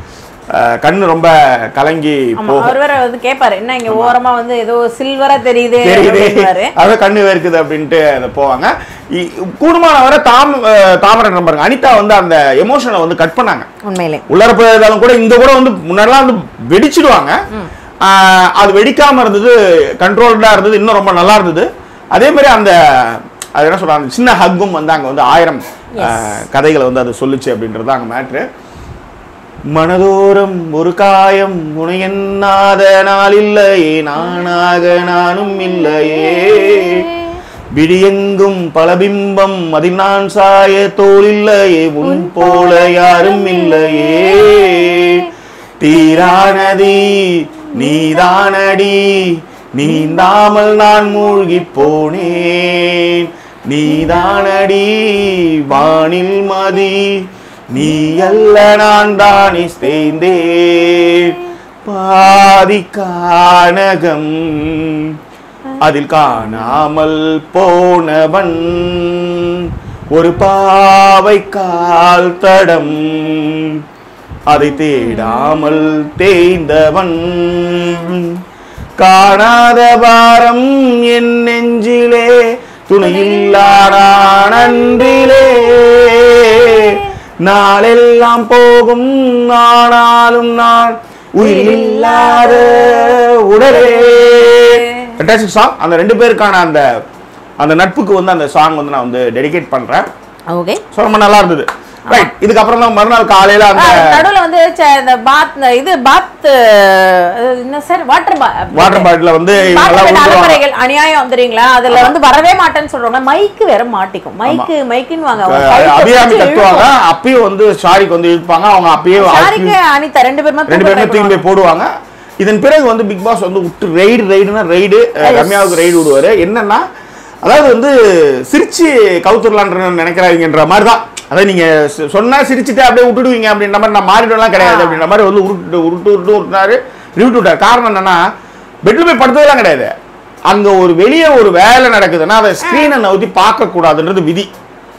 அஹ், கண்ணு ரொம்ப கலங்கி ஆமா போகும் அவர் வேற வந்து கேட்பாரு என்ன இங்க ஓரமா வந்து ஏதோ சில்வரா தெரியுது தெரியுது அப்படின்னுவாரு. அதான் கண்ணு வேர்க்குது அப்படின்ட்டு அதை போவாங்க இ- கூடுமான வரை தாம் அஹ், தாமரை நம்பருங்க அனிதா வந்து அந்த எமோஷனை வந்து கட் பண்ணாங்க உண்மையிலே உள்ளார போயிருந்தாலும் கூட இங்க கூட வந்து முன்னாடிலாம் வந்து வெடிச்சிடுவாங்க ஆஹ் அது வெடிக்காம இருந்தது கண்ட்ரோல்டா இருந்தது இன்னும் ரொம்ப நல்லா இருந்தது அதே மாதிரி அந்த அது என்ன சொல்றாங்க அந்த சின்ன ஹக்கும் வந்து அங்க வந்து ஆயிரம் ஆஹ், கதைகளை வந்து அது சொல்லுச்சு அப்படின்றது அங்க மேட்ரு மனதோரம் ஒரு காயம் உனை எண்ணாத நாள் இல்லையே நானாக நானும் இல்லையே விடியெங்கும் பல பிம்பம் அதில் நான் சாய தோல் இல்லையே உன் போல யாரும் இல்லையே தீரானதி நீதானடி நீந்தாமல் நான் மூழ்கி போனேன் நீதானடி வானில் மதி நீ அல்ல நான் தானே சேர்ந்தேன் பாதி கானகம் அதில் காணாமல் போனவன் ஒரு பாவை கால் தடம் அதை தேடாமல் தேய்ந்தவன் காணாத பாரம் என் நெஞ்சிலே துணையில்லாதான் அன்றிலே நாளெல்லாம் போகும் ஆனாலும் நான் உயிரில்லாத உடலே ஃபென்டாஸ்டிக் சாங் அந்த ரெண்டு பேருக்கான அந்த அந்த நட்புக்கு வந்து அந்த சாங் வந்து நான் வந்து டெடிகேட் பண்றேன் ஓகே ஸோ ரொம்ப நல்லா இருந்தது ரைட் இதுக்கப்புறம் தான் மறுநாள் காலையில அந்த நடுவுல வந்து ச- இந்த பாத் இது பாத் என்ன சார் வாட்டர் வாட்டர் பாட்டில வந்து இவங்கெல்லாம் ஊத்துவாங்க. அலப்பறைகள் அநியாயம் தெரியுங்களா அதுல வந்து வரவே மாட்டேன்னு சொல்றாங்க மைக்கு வேற மாட்டிக்கும் மைக்கு மைக்குன்னு வாங்க அவங்க அஹ் கழுத்தை அபிராமி பிடிச்சு கத்துவாங்க இழுக்கும். அப்பயும் வந்து ஷாரிக்கு வந்து இழுப்பாங்க அவங்க அப்பயே ஷாரிக்கு அனிதா ரெண்டு பேருமே ரெண்டு பேருமே தூக்கி போய் போடுவாங்க இதன் பிறகு வந்து பிக் பாஸ் வந்து விட்டு ரைடு ரைடுனா ரைடு ரம்யாவுக்கு ரைடு விடுவாரு என்னன்னா அதாவது வந்து சிரிச்சு கவுத்துடலான்ற நினைக்கிறாங்கன்ற மாதிரி தான் அதாவது நீங்க சொ- சொன்னா சிரிச்சுட்டு அப்படியே விட்டுடுவீங்க அப்படின்ற மாதிரி நான் மாறிடலாம் கிடையாது ஆ. அப்படின்ற மாதிரி வந்து உருட்டு உருட்டு உருட்டு உருட்டினாரு ரிவிட்டு விட்டார் காரணம் என்னன்னா பெட்ல போய் படுத்ததெல்லாம் கிடையாது அங்க ஒரு வெளியே ஒரு வேலை நடக்குதுன்னா அதை ஸ்கிரீனை நவுத்தி பார்க்க கூடாதுன்றது விதி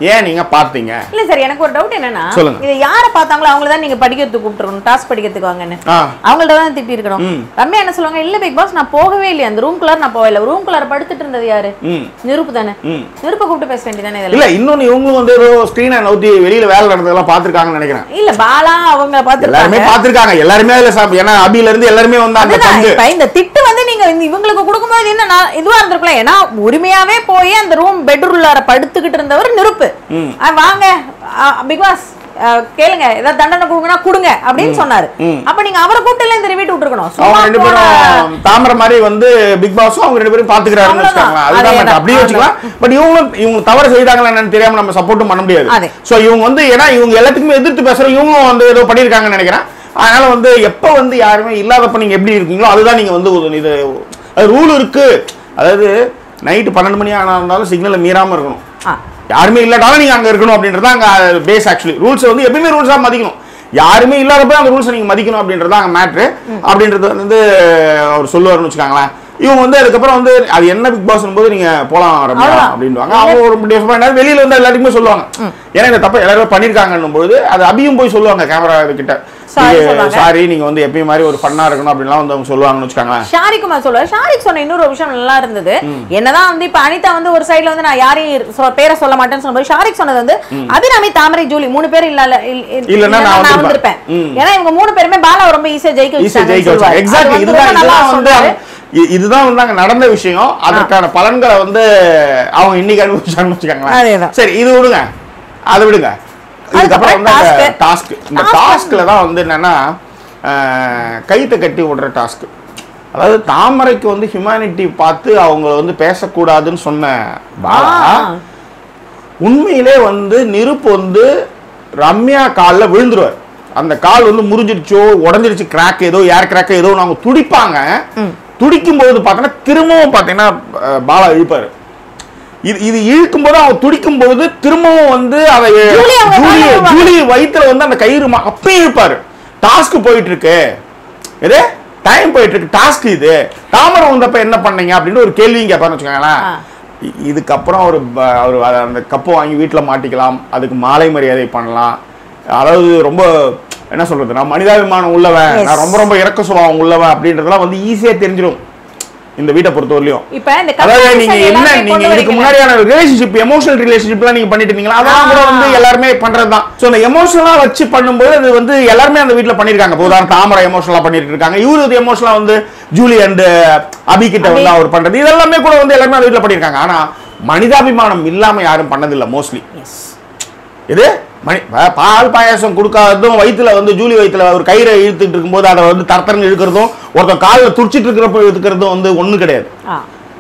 ஏன் நீங்க பார்த்தீங்க இல்ல சார் எனக்கு ஒரு டவுட் என்னன்னா சொல்லுங்க. இதை யாரை பார்த்தாங்களோ அவங்கள தான் நீங்க படிக்கிறதுக்கு கூப்பிட்டுருக்கணும் டாஸ்க் படிக்கிறதுக்கு வாங்கன்னு ஆ அவங்கள்ட்ட தான் திட்டி இருக்கணும் ரம்யா என்ன சொல்லுவாங்க இல்ல பிக் பாஸ் நான் போகவே இல்லையா அந்த ரூம் குள்ளார நான் போகல ரூம் குள்ளார படுத்துட்டு இருந்தது யாரு ம் நிருப்பு தானே ம் நிருப்ப கூப்பிட்டு பேச வேண்டியதானே இதெல்லாம் இல்ல இன்னொன்னு இவங்களும் வந்து ஏதோ ஸ்கிரீனை நோட்டி வெளியில வேலை நடந்ததெல்லாம் பார்த்திருக்காங்கன்னு நினைக்கிறேன் இல்ல பாலா அவங்க எல்லாருமே பாத்துருக்காங்க பார்த்திருக்காங்க எல்லாருமே அதுல சாப் ஏன்னா அபில இருந்து எல்லாருமே வந்து அந்த அதுதான் பங்கு இப்ப இந்த திட்டு வந்து நீங்க இந்த இவங்களுக்கு கொடுக்கும்போது என்ன நான் இதுவா இருந்திருக்கலாம் ஏன்னா உரிமையாவே போய் அந்த ரூம் பெட்ரூம்ல படுத்துக்கிட்டு இருந்தவர் நிருப்பு ஆ, வாங்க பிக் பாஸ் கேளுங்க ஏதாவது தண்டனை கொடுங்கன்னா கொடுங்க அப்படின்னு சொன்னாரு அப்ப நீங்க அவரை கூப்பிட்டு இந்த ரிவீட் விட்டுருக்கணும் அவங்க சும்மா ரெண்டு போன- பேரும் தாமரை மாதிரி வந்து பிக் பாஸும் அவங்க ரெண்டு பேரும் பாத்துக்கிறாருன்னு அவ்வளவுதான். வச்சுக்கோங்களேன் அதுதான் அதேதான். matter. அப்படியே வச்சுக்கலாம் பட் இவங்களும் இவங்க தவறு செய்தாங்களா என்னன்னு தெரியாம நம்ம சப்போர்ட்டும் பண்ண முடியாது அதே. சோ இவங்க வந்து ஏன்னா இவங்க எல்லாத்துக்குமே எதிர்த்து பேசுறோம் இவங்களும் வந்து ஏதோ பண்ணியிருக்காங்கன்னு நினைக்கிறேன் அதனால வந்து எப்ப வந்து யாருமே இல்லாதப்ப நீங்க எப்படி இருக்கீங்களோ அதுதான் நீங்க வந்து ஒரு இது அது ரூல் இருக்கு அதாவது நைட்டு பன்னெண்டு மணி ஆனா இருந்தாலும் சிக்னலை மீறாம இருக்கணும் ஆ, யாருமே இல்லாட்டாலும் நீங்க அங்க இருக்கணும் அப்படின்றது அங்க பேஸ் ஆக்சுவலி ரூல்ஸ் வந்து எப்பயுமே ரூல்ஸா மதிக்கணும் யாருமே இல்லாதப்ப அந்த ரூல்ஸை நீங்க மதிக்கணும் அப்படின்றது அங்க மேட்ரு அப்படின்றது வந்து அவர் சொல்லுவாருன்னு வச்சுக்காங்களேன் இவங்க வந்து அதுக்கப்புறம் வந்து அது என்ன பிக் பாஸ் போது நீங்க போலாம் ரம்யா அவ்வளவுதான். அப்படின்வாங்க அவங்க ஒரு டிசப்பாயிண்ட் வெளியில வந்து எல்லாருக்குமே சொல்லுவாங்க ஏன்னா இந்த தப்ப எல்லாரும் பண்ணிருக்காங்கன்னும் பொழுது அது அபியும் போய் சொல்லுவாங்க கேமரா கிட்ட Sorry சொல்லுவாங்க. சாரி நீங்க வந்து எப்பயும் மாதிரி ஒரு ஃபன்னா இருக்கணும் அப்படின்லாம் வந்து அவங்க சொல்லுவாங்கன்னு வச்சுக்காங்களேன் ஷாரிக்குமார் சொல்லுவார் ஷாரிக் சொன்ன இன்னொரு விஷயம் நல்லா இருந்தது என்னதான் வந்து இப்ப அனிதா வந்து ஒரு சைடுல வந்து நான் யாரையும் சொ- பேரை சொல்ல மாட்டேன்னு சொன்னபோது ஷாரிக் சொன்னது வந்து அபிராமி தாமரை ஜூலி மூணு பேர் இல்ல இல்ல- இல்- இல்- இல்லைன்னா நான் இல்லைன்னா நான் வந்திருப்பேன். வந்திருப்பேன் ம். ஏன்னா இவங்க மூணு பேருமே பாலா ரொம்ப ஈஸியா ஜெயிக்க ஈஸியா ஜெயிக்க வச்சாங்கன்னு வச்சாங்க சொல்லுவாரு. எக்ஸாக்ட்லி அது வந்து இதுதான் ரொம்ப நல்லா இதுதான் வந்து சொன்னாரு. இ- இதுதான் வந்து அங்க நடந்த விஷயம் அதற்கான பலன்களை வந்து அவங்க இன்னைக்கு அனுபவிச்சாங்கன்னு வச்சுக்கோங்களேன் அதேதான். சரி இது விடுங்க அதை விடுங்க இதுக்கப்புறம் வந்து task. டாஸ்க் இந்த Task டாஸ்க்ல தான் வந்து என்னன்னா அஹ், கைத்தை கட்டி விடுற டாஸ்க் அதாவது தாமரைக்கு வந்து ஹியூமனிட்டி பார்த்து அவங்க வந்து பேசக்கூடாதுன்னு சொன்ன பாலா ஆ. உண்மையிலே வந்து நெருப்பு வந்து ரம்யா காலில் விழுந்துருவார் அந்த கால் வந்து முறிஞ்சிருச்சோ உடஞ்சிருச்சு கிராக் ஏதோ ஏர் கிராக் ஏதோ அவங்க துடிப்பாங்க துடிக்கும் போது பார்த்தோன்னா திரும்பவும் பார்த்தீங்கன்னா அஹ், பாலா இழுப்பாரு இது இது இழுக்கும் போது அவன் துடிக்கும் போது திரும்பவும் வந்து அதை ஜூலி அவங்க ஜூலி மேல விழுவாங்க. ஜூலி வயித்துல வந்து அந்த கயிறு மா- அப்பயும் இழுப்பாரு டாஸ்க் போயிட்டு இருக்கு இது டைம் போயிட்டு இருக்கு டாஸ்க் இது தாமரை வந்தப்ப என்ன பண்ணீங்க அப்படின்னு ஒரு கேள்வியும் கேட்பாருன்னு வச்சுக்கோங்களேன் ஆ. இ- இதுக்கப்புறம் அவர் அவர் அத- அந்த கப்பை வாங்கி வீட்டில் மாட்டிக்கலாம் அதுக்கு மாலை மரியாதை பண்ணலாம் அதாவது ரொம்ப என்ன சொல்றது நான் மனிதாபிமானம் உள்ளவன் Yes. நான் ரொம்ப ரொம்ப இறக்க சுபாவம் உள்ளவன் அப்படின்றதெல்லாம் வந்து ஈஸியா தெரிஞ்சிடும் இந்த வீட்டை பொறுத்தவரையிலும் இப்ப இந்த அதாவது comparison நீங்க என்ன எல்லாமே நீங்க கொண்டு இதுக்கு வரீங்க. முன்னாடியான ரிலேஷன்ஷிப் எமோஷனல் ரிலேஷன்ஷிப்லாம் நீங்க பண்ணிட்டு இருந்தீங்களா அதெல்லாம் கூட வந்து ஆ. எல்லாருமே பண்றதுதான் சோ அந்த எமோஷனலா வச்சு பண்ணும்போது அது வந்து எல்லாருமே அந்த வீட்ல பண்ணிருக்காங்க இப்போ உதாரணம் தாமரை எமோஷனலா பண்ணிட்டு இருக்காங்க இவரு இது எமோஷனலா வந்து ஜூலி அண்ட் அபி கிட்ட வந்து அபி. அவர் பண்றது இதெல்லாமே கூட வந்து எல்லாருமே அந்த வீட்ல பண்ணிருக்காங்க ஆனா மனிதாபிமானம் இல்லாம யாரும் பண்ணதில்ல மோஸ்ட்லி Yes. இது மணி பா- பால் பாயாசம் கொடுக்காததும் வயித்துல வந்து ஜூலி வயித்துல ஒரு கயிறை இழுத்துட்டு இருக்கும்போது அதை வந்து தரத்தரன்னு இழுக்கிறதும் ஒருத்தன் காலில் துடிச்சிட்டு இருக்கிறப்ப இழுக்கிறதும் வந்து ஒண்ணு கிடையாது ஆ.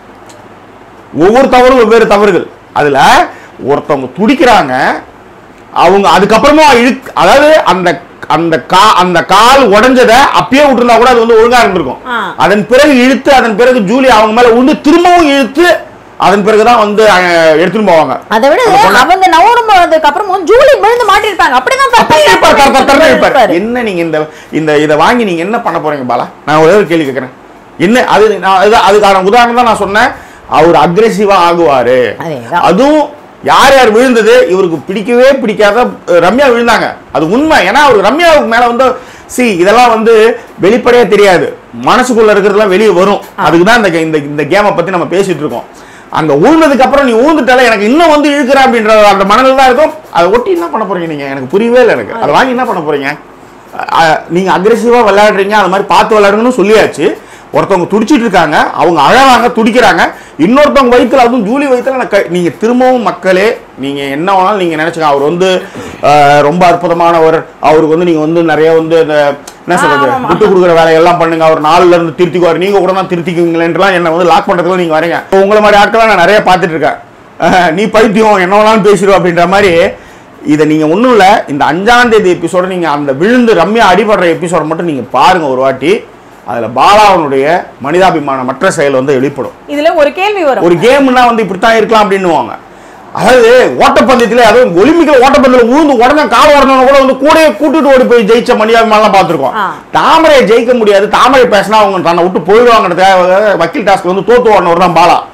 ஒவ்வொரு தவறும் வெவ்வேறு தவறுகள் அதுல ஒருத்தவங்க துடிக்கிறாங்க அவங்க அதுக்கப்புறமா இழுக் அதாவது அந்த அந்த கா அந்த கால் உடைஞ்சதை அப்பயே விட்டுருந்தா கூட அது வந்து ஒழுங்கா இருந்திருக்கும் ஆ. அதன் பிறகு இழுத்து அதன் பிறகு ஜூலி அவங்க மேல உண்டு திரும்பவும் இழுத்து அதன் பிறகுதான் வந்து அஹ், எடுத்துட்டு போவாங்க அதை விட அவங்க நவரும் போனதுக்கு அப்புறமும் ஜூலி விழுந்து மாட்டிருப்பாங்க அப்படிதான் அப்படியே இருப்பார், தர, தர, தரன்னு இருப்பார். இருப்பாரு. என்ன நீங்க இந்த இந்த இதை வாங்கி நீங்க என்ன பண்ண போறீங்க பாலா நான் ஒரே ஒரு கேள்வி கேட்கறேன் என்ன அது நான் அது- அதுக்கான உதாரணம் தான் நான் சொன்னேன் அவர் அக்ரெசிவா ஆகுவாரு அதேதான். அதுவும் யார் யார் விழுந்தது இவருக்கு பிடிக்கவே பிடிக்காத அஹ், ரம்யா விழுந்தாங்க அது உண்மை ஏன்னா அவருக்கு ரம்யாவுக்கு மேல வந்து சி இதெல்லாம் வந்து வெளிப்படையா தெரியாது மனசுக்குள்ள இருக்கிறதுலாம் வெளியே வரும் அதுக்கு தான் இந்த கே- இந்த இந்த கேமை பத்தி நம்ம பேசிட்டு இருக்கோம் அங்க ஊழ்ந்ததுக்கு அப்புறம் நீ ஊழ்ந்துட்டால எனக்கு இன்னும் வந்து இழுக்கிற அப்படின்ற அந்த மனநிலை தான் இருக்கும் அதை ஒட்டி என்ன பண்ண போறீங்க நீங்க எனக்கு புரியவே இல்லை எனக்கு அதை வாங்கி என்ன பண்ண போறீங்க அஹ், நீங்க அக்ரெசிவா விளையாடுறீங்க அது மாதிரி பார்த்து விளையாடுங்கன்னு சொல்லியாச்சு ஒருத்தவங்க துடிச்சிட்டு இருக்காங்க அவங்க அழகாங்க துடிக்கிறாங்க இன்னொருத்தவங்க வயித்துல அதுவும் ஜூலி வயித்துல நான் க- நீங்க திரும்பவும் மக்களே நீங்க என்ன வேணாலும் நீங்க நினைச்சுங்க அவர் வந்து அஹ், ரொம்ப அற்புதமானவர் அவருக்கு வந்து நீங்க வந்து நிறைய வந்து இந்த என்ன சொல்றது ஆமா. விட்டு கொடுக்குற வேலையெல்லாம் பண்ணுங்க அவர் நாலுல இருந்து திருத்திக்குவார் நீங்க கூட தான் திருத்திக்குவீங்களேன்றலாம் என்ன வந்து லாக் பண்றதுக்கு நீங்க வரீங்க உங்களை மாதிரி ஆட்களை நான் நிறைய பார்த்துட்டு இருக்கேன் அஹ், நீ பைத்தியம் என்ன வேணாலும் பேசிடுவோம் அப்படின்ற மாதிரி இதை நீங்க ஒண்ணும் இல்ல இந்த அஞ்சாம் தேதி எபிசோட நீங்க அந்த விழுந்து ரம்யா அடிபடுற எபிசோட மட்டும் நீங்க பாருங்க ஒரு வாட்டி அதுல பாலாவனுடைய மனிதாபிமான மற்ற செயல் வந்து வெளிப்படும் இதுல ஒரு கேள்வி வரும் ஒரு கேம்னா வந்து இப்படித்தான் இருக்கலாம் அப்படின்னுவாங்க அதாவது ஓட்டப்பந்தயத்துல அதுவும் ஒலிம்பிக்ல ஓட்டப்பந்தயத்துல ஊந்து உடனே கால் உடனே கூட வந்து கூடயே கூட்டிட்டு ஓடி போய் ஜெயிச்ச மணியாபிமாலாம் பார்த்திருக்கோம் ஆ. தாமரையை ஜெயிக்க முடியாது தாமரை பேசினா அவங்க தன்னை விட்டு போயிடுவாங்கிறதுக்காக வக்கீல் டாஸ்க் வந்து தோத்து ஓடனவர் தான் பாலா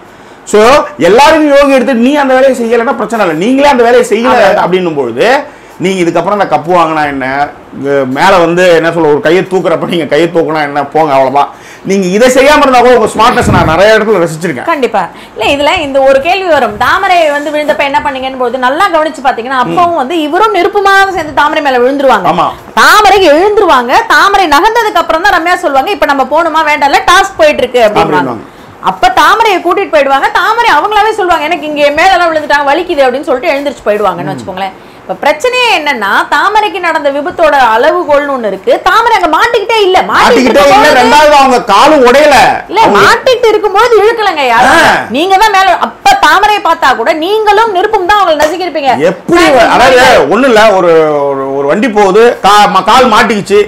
ஸோ எல்லாருக்கும் யோகி எடுத்து நீ அந்த வேலையை செய்யலைன்னா பிரச்சனை இல்லை நீங்களே அந்த வேலையை செய்யல அப்படின்னும் பொழுது நீங்க இதுக்கப்புறம் அந்த கப்பு வாங்கினா என்ன இங்க மேல வந்து என்ன சொல்ல ஒரு கையை தூக்குறப்ப நீங்க கையை தூக்குனா என்ன போங்க அவ்வளவுதான் நீங்க இதை செய்யாம இருந்தா கூட உங்க ஸ்மார்ட்னஸ் நான் நிறைய இடத்துல ரசிச்சிருக்கேன் கண்டிப்பா இல்ல இதுல இந்த ஒரு கேள்வி வரும் தாமரை வந்து விழுந்தப்ப என்ன பண்ணீங்கன்னு போது நல்லா கவனிச்சு பாத்தீங்கன்னா அப்பவும் வந்து இவரும் நெருப்புமாக சேர்ந்து தாமரை மேல விழுந்துருவாங்க ஆமா. தாமரை எழுந்துருவாங்க தாமரை நகர்ந்ததுக்கு அப்புறம் தான் ரம்யா சொல்லுவாங்க இப்ப நம்ம போகணுமா வேண்டாம்ல டாஸ்க் போயிட்டு இருக்கு அப்படின்வாங்க அப்படின்வாங்க. அப்ப தாமரையை கூட்டிட்டு போயிடுவாங்க தாமரை அவங்களாவே சொல்லுவாங்க எனக்கு இங்க மேல எல்லாம் விழுந்துட்டாங்க வலிக்குது அப்படின்னு சொல்லிட்டு எழுந்திருச்சு போயிடுவாங்கன்னு வச்சுக்கோங்களேன் இப்ப பிரச்சனையே என்னன்னா தாமரைக்கு நடந்த விபத்தோட அளவுகோல்னு ஒண்ணு இருக்கு தாமரை அங்க மாட்டிக்கிட்டே இல்ல மாட்டிக்கிட்டே இல்ல இருக்கும்போது- ரெண்டாவது அவங்க காலும் உடையல இல்ல மாட்டிட்டு இருக்கும்போது இழுக்கலங்க யாரும் ஆ. நீங்க தான் மேல அப்ப தாமரையை பார்த்தா கூட நீங்களும் நெருப்பும் தான் அவங்களை நசுக்கிருப்பீங்க எப்படி அதாவது ஒண்ணும் இல்ல ஒரு ஒரு- ஒரு வண்டி போகுது கா- ம- கால் மாட்டிக்கிச்சு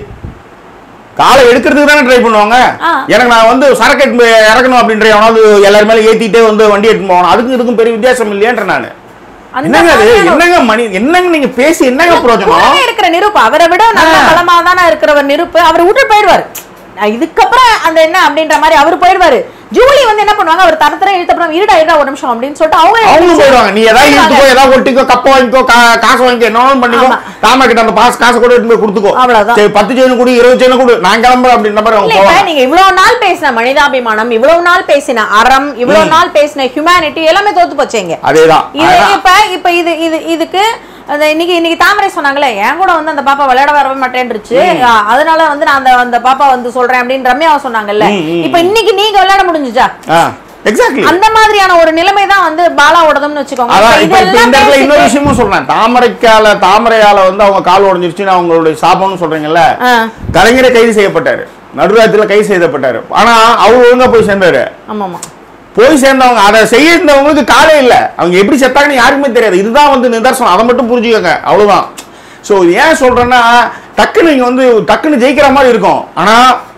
காலை எடுக்கிறதுக்கு தானே ட்ரை பண்ணுவாங்க ஆ. எனக்கு நான் வந்து சரக்கு எடுத்து போய் இறக்கணும் அப்படின்ற எவனாவது எல்லாரும் மேல ஏத்திட்டே வந்து வண்டி எடுத்து போகணும் அதுக்கும் இதுக்கும் பெரிய வித்தியாசம் இல்லையன்ற நான் அந்த என்னங்க அது மாதிரியான என்னங்க மணி என்னங்க நீங்க பேசி என்னங்க பிரயோஜனம் கூடவே இருக்கிற நெருப்பு அவரை விட நல்ல பலமா தானே இருக்கிறவர் நெருப்பு அவர் விட்டு போயிடுவாரு அஹ் இதுக்கப்புறம் அந்த என்ன அப்படின்ற மாதிரி அவர் போயிடுவாரு ஜூலி வந்து என்ன பண்ணுவாங்க அவர் தரத்தர இழுத்தப்புறம் இருடா இருடா ஒரு நிமிஷம் அப்படின்னு சொல்லிட்டு அவங்க அவங்க எழுந்திருச்சு போயிடுவாங்க நீ ஏதாவது போயிடுவாங்க. இழுத்துக்கோ ஏதாவது ஒட்டிக்கோ கப்ப வாங்கிக்கோ கா- காசு வாங்கிக்கோ என்ன பண்ணிக்கோ ஆமா. தாமரை கிட்ட அந்த பாஸ் காசை கூட எடுத்து போய் கொடுத்துக்கோ அவ்வளவுதான். சரி பத்து செயின் கொடு இருபது செயின் கொடு நான் கிளம்புறேன் அப்படின்ற மாதிரி அவங்க இல்ல இப்ப போவாங்க நீங்க இவ்வளவு நாள் பேசின மனிதாபிமானம் இவ்வளவு நாள் பேசின அறம் இவ்வளவு நாள் பேசின ஹியூமனிட்டி எல்லாமே தோத்து போச்சேங்க அதேதான் இது அதான். இப்ப இப்ப இது இது இதுக்கு அந்த இன்னைக்கு இன்னைக்கு தாமரை சொன்னாங்களே என் கூட வந்து அந்த பாப்பா விளையாட வரவே மாட்டேன்ருச்சு அஹ் அதனால வந்து நான் அந்த அந்த பாப்பா வந்து சொல்றேன் அப்படின்னு ரம்யாவை சொன்னாங்கல்ல ம், ம், இப்ப இன்னைக்கு நீங்க விளையாட முடிஞ்சுச்சா எக்ஸாக்ட்லி அந்த மாதிரியான ஒரு நிலைமை தான் வந்து பாலாவோடதுன்னு வச்சுக்கோங்க அதான் இப்ப இப்ப இப்ப இதெல்லாம் இந்த இடத்துல இன்னொரு பேசிட்டு- விஷயமும் சொல்றேன் தாமரைக்கால தாமரையால வந்து அவங்க கால் உடைஞ்சிருச்சுன்னு அவங்களுடைய சாபம்னு சொல்றீங்கல்ல ஆ, கலைஞரை கைது செய்யப்பட்டாரு நடுராத்திரில கைது செய்யப்பட்டாரு ஆனா அவர் ஒழுங்கா போய் சேர்ந்தாரு ஆமா ஆமா போய் சேர்ந்தவங்க அதை செய்ய இருந்தவங்களுக்கு காலே இல்ல அவங்க எப்படி செத்தாங்கன்னு யாருக்குமே தெரியாது இதுதான் வந்து நிதர்சனம் அதை மட்டும் புரிஞ்சுக்கோங்க அவ்வளவுதான் ஸோ ஏன் சொல்றேன்னா டக்குன்னு நீங்க வந்து டக்குன்னு ஜெயிக்கிற மாதிரி இருக்கும் ஆனா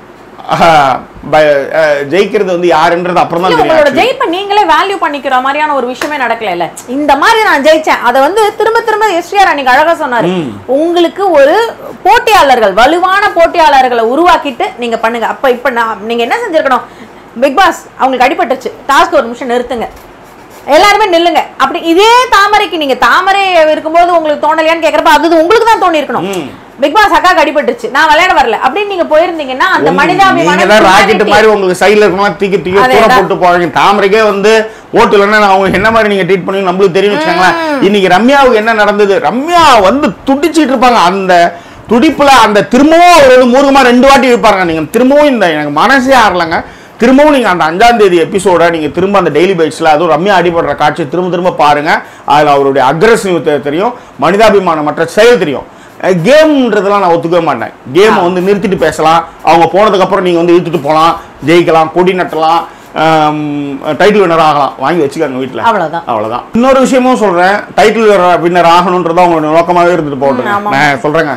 ஆஹ், ப- அஹ், ஜெயிக்கிறது வந்து யாருன்றது அப்புறம் தான் இல்ல, தெரியும் உங்களோட actually. ஜெயிப்பை நீங்களே வேல்யூ பண்ணிக்கிற மாதிரியான ஒரு விஷயமே நடக்கல இல்ல இந்த மாதிரி நான் ஜெயிச்சேன் அதை வந்து திரும்ப திரும்ப எஸ்டிஆர் அன்னைக்கு அழகா சொன்னாரு உங்களுக்கு ஒரு போட்டியாளர்கள் வலுவான போட்டியாளர்களை உருவாக்கிட்டு நீங்க பண்ணுங்க அப்ப இப்ப நான் நீங்க என்ன செஞ்சிருக்கணும் பிக் பாஸ் அவங்களுக்கு அடிபட்டுச்சு டாஸ்க் ஒரு நிமிஷம் நிறுத்துங்க எல்லாருமே நில்லுங்க அப்படி இதே தாமரைக்கு நீங்க தாமரை இருக்கும்போது உங்களுக்கு தோணலையான்னு கேக்குறப்ப அது உங்களுக்கு தான் தோணி இருக்கணும் பிக் பாஸ் அக்காக்கு அடிபட்டுச்சு நான் விளையாட வரல அப்படின்னு நீங்க போயிருந்தீங்கன்னா அந்த நீங்க மனிதாபிமானம் தான் ராக்கெட் humanity- மாதிரி உங்களுக்கு சைடுல இருக்கணும் தூக்கி தூக்கி அதே தூர தான். போட்டு போவாங்க தாமரைக்கே வந்து ஓட்டு இல்லைன்னா அவங்க என்ன மாதிரி நீங்க ட்ரீட் பண்ணி நம்மளுக்கு தெரியும் வச்சுக்கோங்களேன் இன்னைக்கு ரம்யாவுக்கு என்ன நடந்தது ரம்யா வந்து துடிச்சிட்டு இருப்பாங்க அந்த துடிப்புல அந்த திரும்பவும் அவர் வந்து மூர்க்கமா ரெண்டு வாட்டி இருப்பாங்க நீங்க திரும்பவும் இந்த எனக்கு மனசே ஆறலங்க திரும்பவும் நீங்க அந்த அஞ்சாம் தேதி எபிசோட நீங்க திரும்ப அந்த டெய்லி பைட்ஸ்ல அதுவும் ரம்யா அடிபடுற காட்சி திரும்ப திரும்ப பாருங்க அதுல அவருடைய அக்ரஸிவ் தெரியும் மனிதாபிமானமற்ற செயல் தெரியும் கேம்ன்றதெல்லாம் நான் ஒத்துக்கவே மாட்டேன் கேம் வந்து நிறுத்திட்டு பேசலாம் அவங்க போனதுக்கு அப்புறம் நீங்க வந்து இழுத்துட்டு போகலாம் ஜெயிக்கலாம் கொடி நட்டலாம் டைட்டில் வின்னர் ஆகலாம் வாங்கி வச்சுக்கோங்க வீட்டில் அவ்வளவுதான். அவ்வளவுதான் இன்னொரு விஷயமும் சொல்றேன் டைட்டில் வின்னர் ஆகணுன்றதா உங்களோட நோக்கமாவே இருந்துட்டு போட்டுருங்க ஆமா. நான் சொல்றேங்க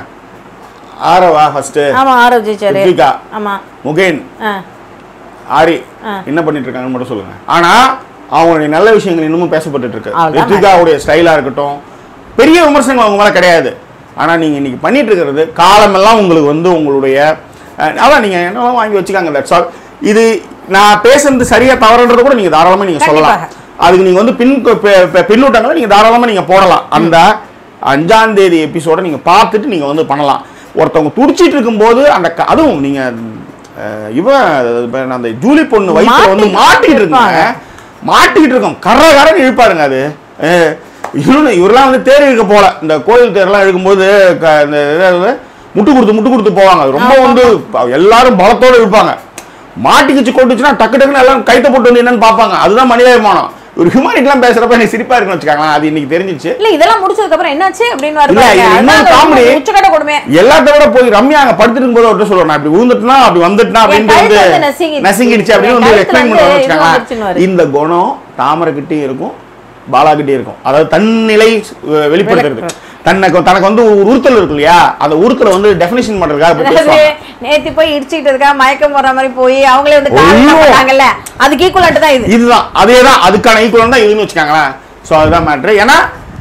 ஆரவா ஃபர்ஸ்ட் ஆமா ஆரோக்கிய ஜெயிச்சாரு ரித்விகா ஆமா முகேன் ஆ ஆரி ஆ. என்ன பண்ணிட்டு இருக்காங்கன்னு மட்டும் சொல்லுங்க ஆனா அவங்களுடைய நல்ல விஷயங்கள் இன்னமும் பேசப்பட்டுட்டு இருக்கு அவ்வளவுதான். ரித்விகாவுடைய ஸ்டைலா இருக்கட்டும் பெரிய விமர்சனங்கள் அவங்க மேல கிடையாது ஆனா நீங்க இன்னைக்கு பண்ணிட்டு இருக்கிறது காலமெல்லாம் உங்களுக்கு வந்து உங்களுடைய அஹ், அதான் நீங்க என்ன வாங்கி வச்சுக்காங்க தட்ஸ் ஆல் இது நான் பேசுறது சரியா தவறுன்றத கூட நீங்க தாராளமா நீங்க சொல்லலாம் கண்டிப்பாக. அதுக்கு நீங்க வந்து பின் பி- பி- பின்னூட்டங்களை நீங்க தாராளமா நீங்க போடலாம் அந்த அஞ்சாம் தேதி எபிசோட நீங்க பார்த்துட்டு நீங்க வந்து பண்ணலாம் ஒருத்தவங்க துடிச்சிட்டு இருக்கும்போது அந்த க- அதுவும் நீங்க அஹ், இவன் இப்ப அந்த ஜூலி பொண்ணு வயிற்றுல வந்து மாட்டிக்கிட்டு மாட்டிக்கிட்டு இருக்குங்க மாட்டிக்கிட்டு இருக்கோம் கர கரன்னு இழுப்பாருங்க அது அஹ், இவனு இவரெல்லாம் வந்து தேர் இழுக்க போல இந்த கோயில் தேர்லாம் இழுக்கும்போது க- இந்த இதாவது முட்டு கொடுத்து முட்டு கொடுத்து போவாங்க அது ரொம்ப வந்து எல்லாரும் பலத்தோட இழுப்பாங்க மாட்டிக்கிச்சு கொண்டுச்சுன்னா டக்கு டக்குன்னு எல்லாம் கைத்த போட்டு வந்து என்னன்னு பார்ப்பாங்க அதுதான் மனிதாபிமானம் ஒரு ஹியூமானிட்டிலாம் பேசுறப்ப எனக்கு சிரிப்பா இருக்குன்னு வச்சுக்காங்களேன் அது இன்னைக்கு தெரிஞ்சிச்சு இல்ல இதெல்லாம் முடிச்சதுக்கு அப்புறம் என்னாச்சு அப்படின்னு இல்ல, வருவாங்க இது இன்னொரு அதான் comedy. அது உச்சக்கட்ட கொடுமை எல்லாத்த விட போய் ரம்யா அங்க படுத்துட்டு போது அவர்கிட்ட சொல்லுவேன் நான் இப்படி விழுந்துட்டுனா அப்படி வந்துட்டுனா அப்படின்னு கழுத்து வந்து வந்து நசுங்கிடுச்சு. நசுங்கிடுச்சு அப்படின்னு என் வந்து கழுத்துல எக்ஸ்பிளைன் வந்து பண்ணுவாங்க இது வச்சுக்கோங்களேன் வந்துருச்சுன்னுவாரு. இந்த குணம் தாமரை கிட்டயும் இருக்கும் பாலா கிட்டயும் இருக்கும் அதாவது தன்னிலை அஹ், வெளிப்படுத்துறது தனக்கு தனக்கு வந்து ஒரு உறுத்தல் இருக்கு இல்லையா அந்த உறுத்தலை வந்து டெஃபினேஷன் பண்றதுக்காக இப்படி அதாவது பேசுவாங்க நேத்து போய் இடிச்சுக்கிட்டதுக்கா மயக்கம் போற மாதிரி போய் அவங்களே வந்து ஐயோ. காரணங்கள்ல அதுக்கு ஈக்குவலண்ட் தான் இது இதுதான் அதே தான் அதுக்கான ஈக்குவல் தான் இதுன்னு வச்சுக்காங்களேன் ஸோ அதுதான் மேட்ரு ஏன்னா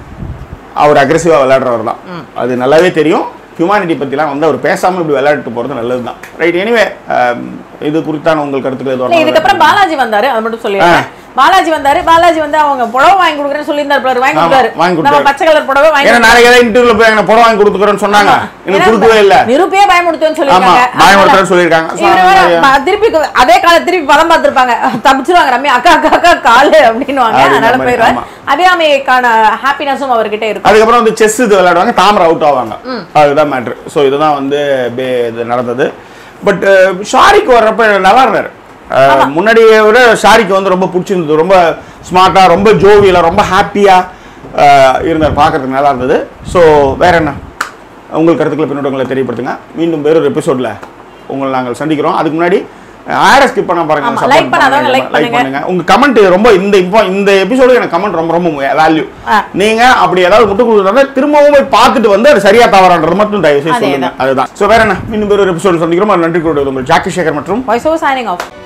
அவர் அக்ரெசிவாக விளையாடுறவர் தான் அது நல்லாவே தெரியும் ஹியூமானிட்டி பற்றிலாம் வந்து அவர் பேசாமல் இப்படி விளையாடிட்டு போகிறது நல்லது தான் ரைட் எனிவே இது குறித்தான உங்கள் கருத்துக்கள் இல்ல எதுவும் இதுக்கப்புறம் பாலாஜி வந்தாரு அது மட்டும் சொல்லிடுறேன் பாலாஜி வந்தாரு பாலாஜி வந்து அவங்க புடவை வாங்கி கொடுக்குறேன்னு சொல்லியிருந்தாரு பாரு, வாங்கி ஆமா, கொடுத்தாரு வாங்கி நம்ம கொடுத்தாரு. பச்சை கலர் புடவை வாங்கி ஏன்னா நாளைக்கு ஏதாவது இன்டர்வியூல போய் எனக்கு புடவை வாங்கி கொடுத்துக்கிறேன்னு சொன்னாங்க எனக்கு ஏன்னா கொடுக்கவே இல்ல நிரூபியே பயமுடுத்துன்னு ஆமா சொல்லியிருக்காங்க பயமுறுத்துறேன்னு சொல்லியிருக்காங்க So, இவரு வேற அதனால- ம- திருப்பி கு- அதே கால திருப்பி பதம் பார்த்திருப்பாங்க தப்பிச்சிருவாங்க ரம்யா அக்கா அக்கா அக்கா காலு அப்படின்னுவாங்க அப்படின்ற அதனால மாதிரி, போயிருவாரு ஆமா. அபிராமிக்கான ஹாப்பினஸும் அவர்கிட்ட இருக்கும் அதுக்கப்புறம் வந்து செஸ் இது விளையாடுவாங்க தாமரை அவுட் ஆவாங்க அதுதான் மேட்ரு ஸோ இதுதான் வந்து பே- இது நடந்தது பட் ஷாரிக்கு வர்றப்ப நல்லா இருந்தார் அஹ், முன்னாடியை விட ஷாரிக்கு வந்து ரொம்ப பிடிச்சிருந்தது ரொம்ப ஸ்மார்ட்டாக ரொம்ப ஜோவியலாக ரொம்ப ஹாப்பியாக இருந்தார் பார்க்கறதுக்கு நல்லா இருந்தது ஸோ வேற என்ன உங்கள் கருத்துக்களை பின்னோட்டங்களை தெரியப்படுத்துங்க மீண்டும் வேறொரு எபிசோடில் உங்களை நாங்கள் சந்திக்கிறோம் அதுக்கு முன்னாடி ஆர்எஸ் ஸ்கிப் பண்ண பாருங்க ஆமா, support like பண்ணாதவங்க பண்ணுங்க, like பண்ணுங்க. பண்ணுங்க உங்க கமெண்ட் ரொம்ப இந்த இப்போ இந்த எபிசோடு எனக்கு கமெண்ட் ரொம்ப ரொம்ப வேல்யூ ஆ. நீங்க அப்படி ஏதாவது முட்டு கொடுத்தா திரும்பவும் போய் பார்த்துட்டு வந்து அது சரியா தவறான்றது மட்டும் தயவு செய்து அதேதான். சொல்லுங்க அதுதான் சோ வேற என்ன இன்னும் ஒரு எபிசோடு சந்திக்கிறோம் அது நன்றி கூறுவது உங்கள் ஜாக்கி சேகர் மற்றும் வாய்ஸ் ஓவர் சைனிங் ஆஃப்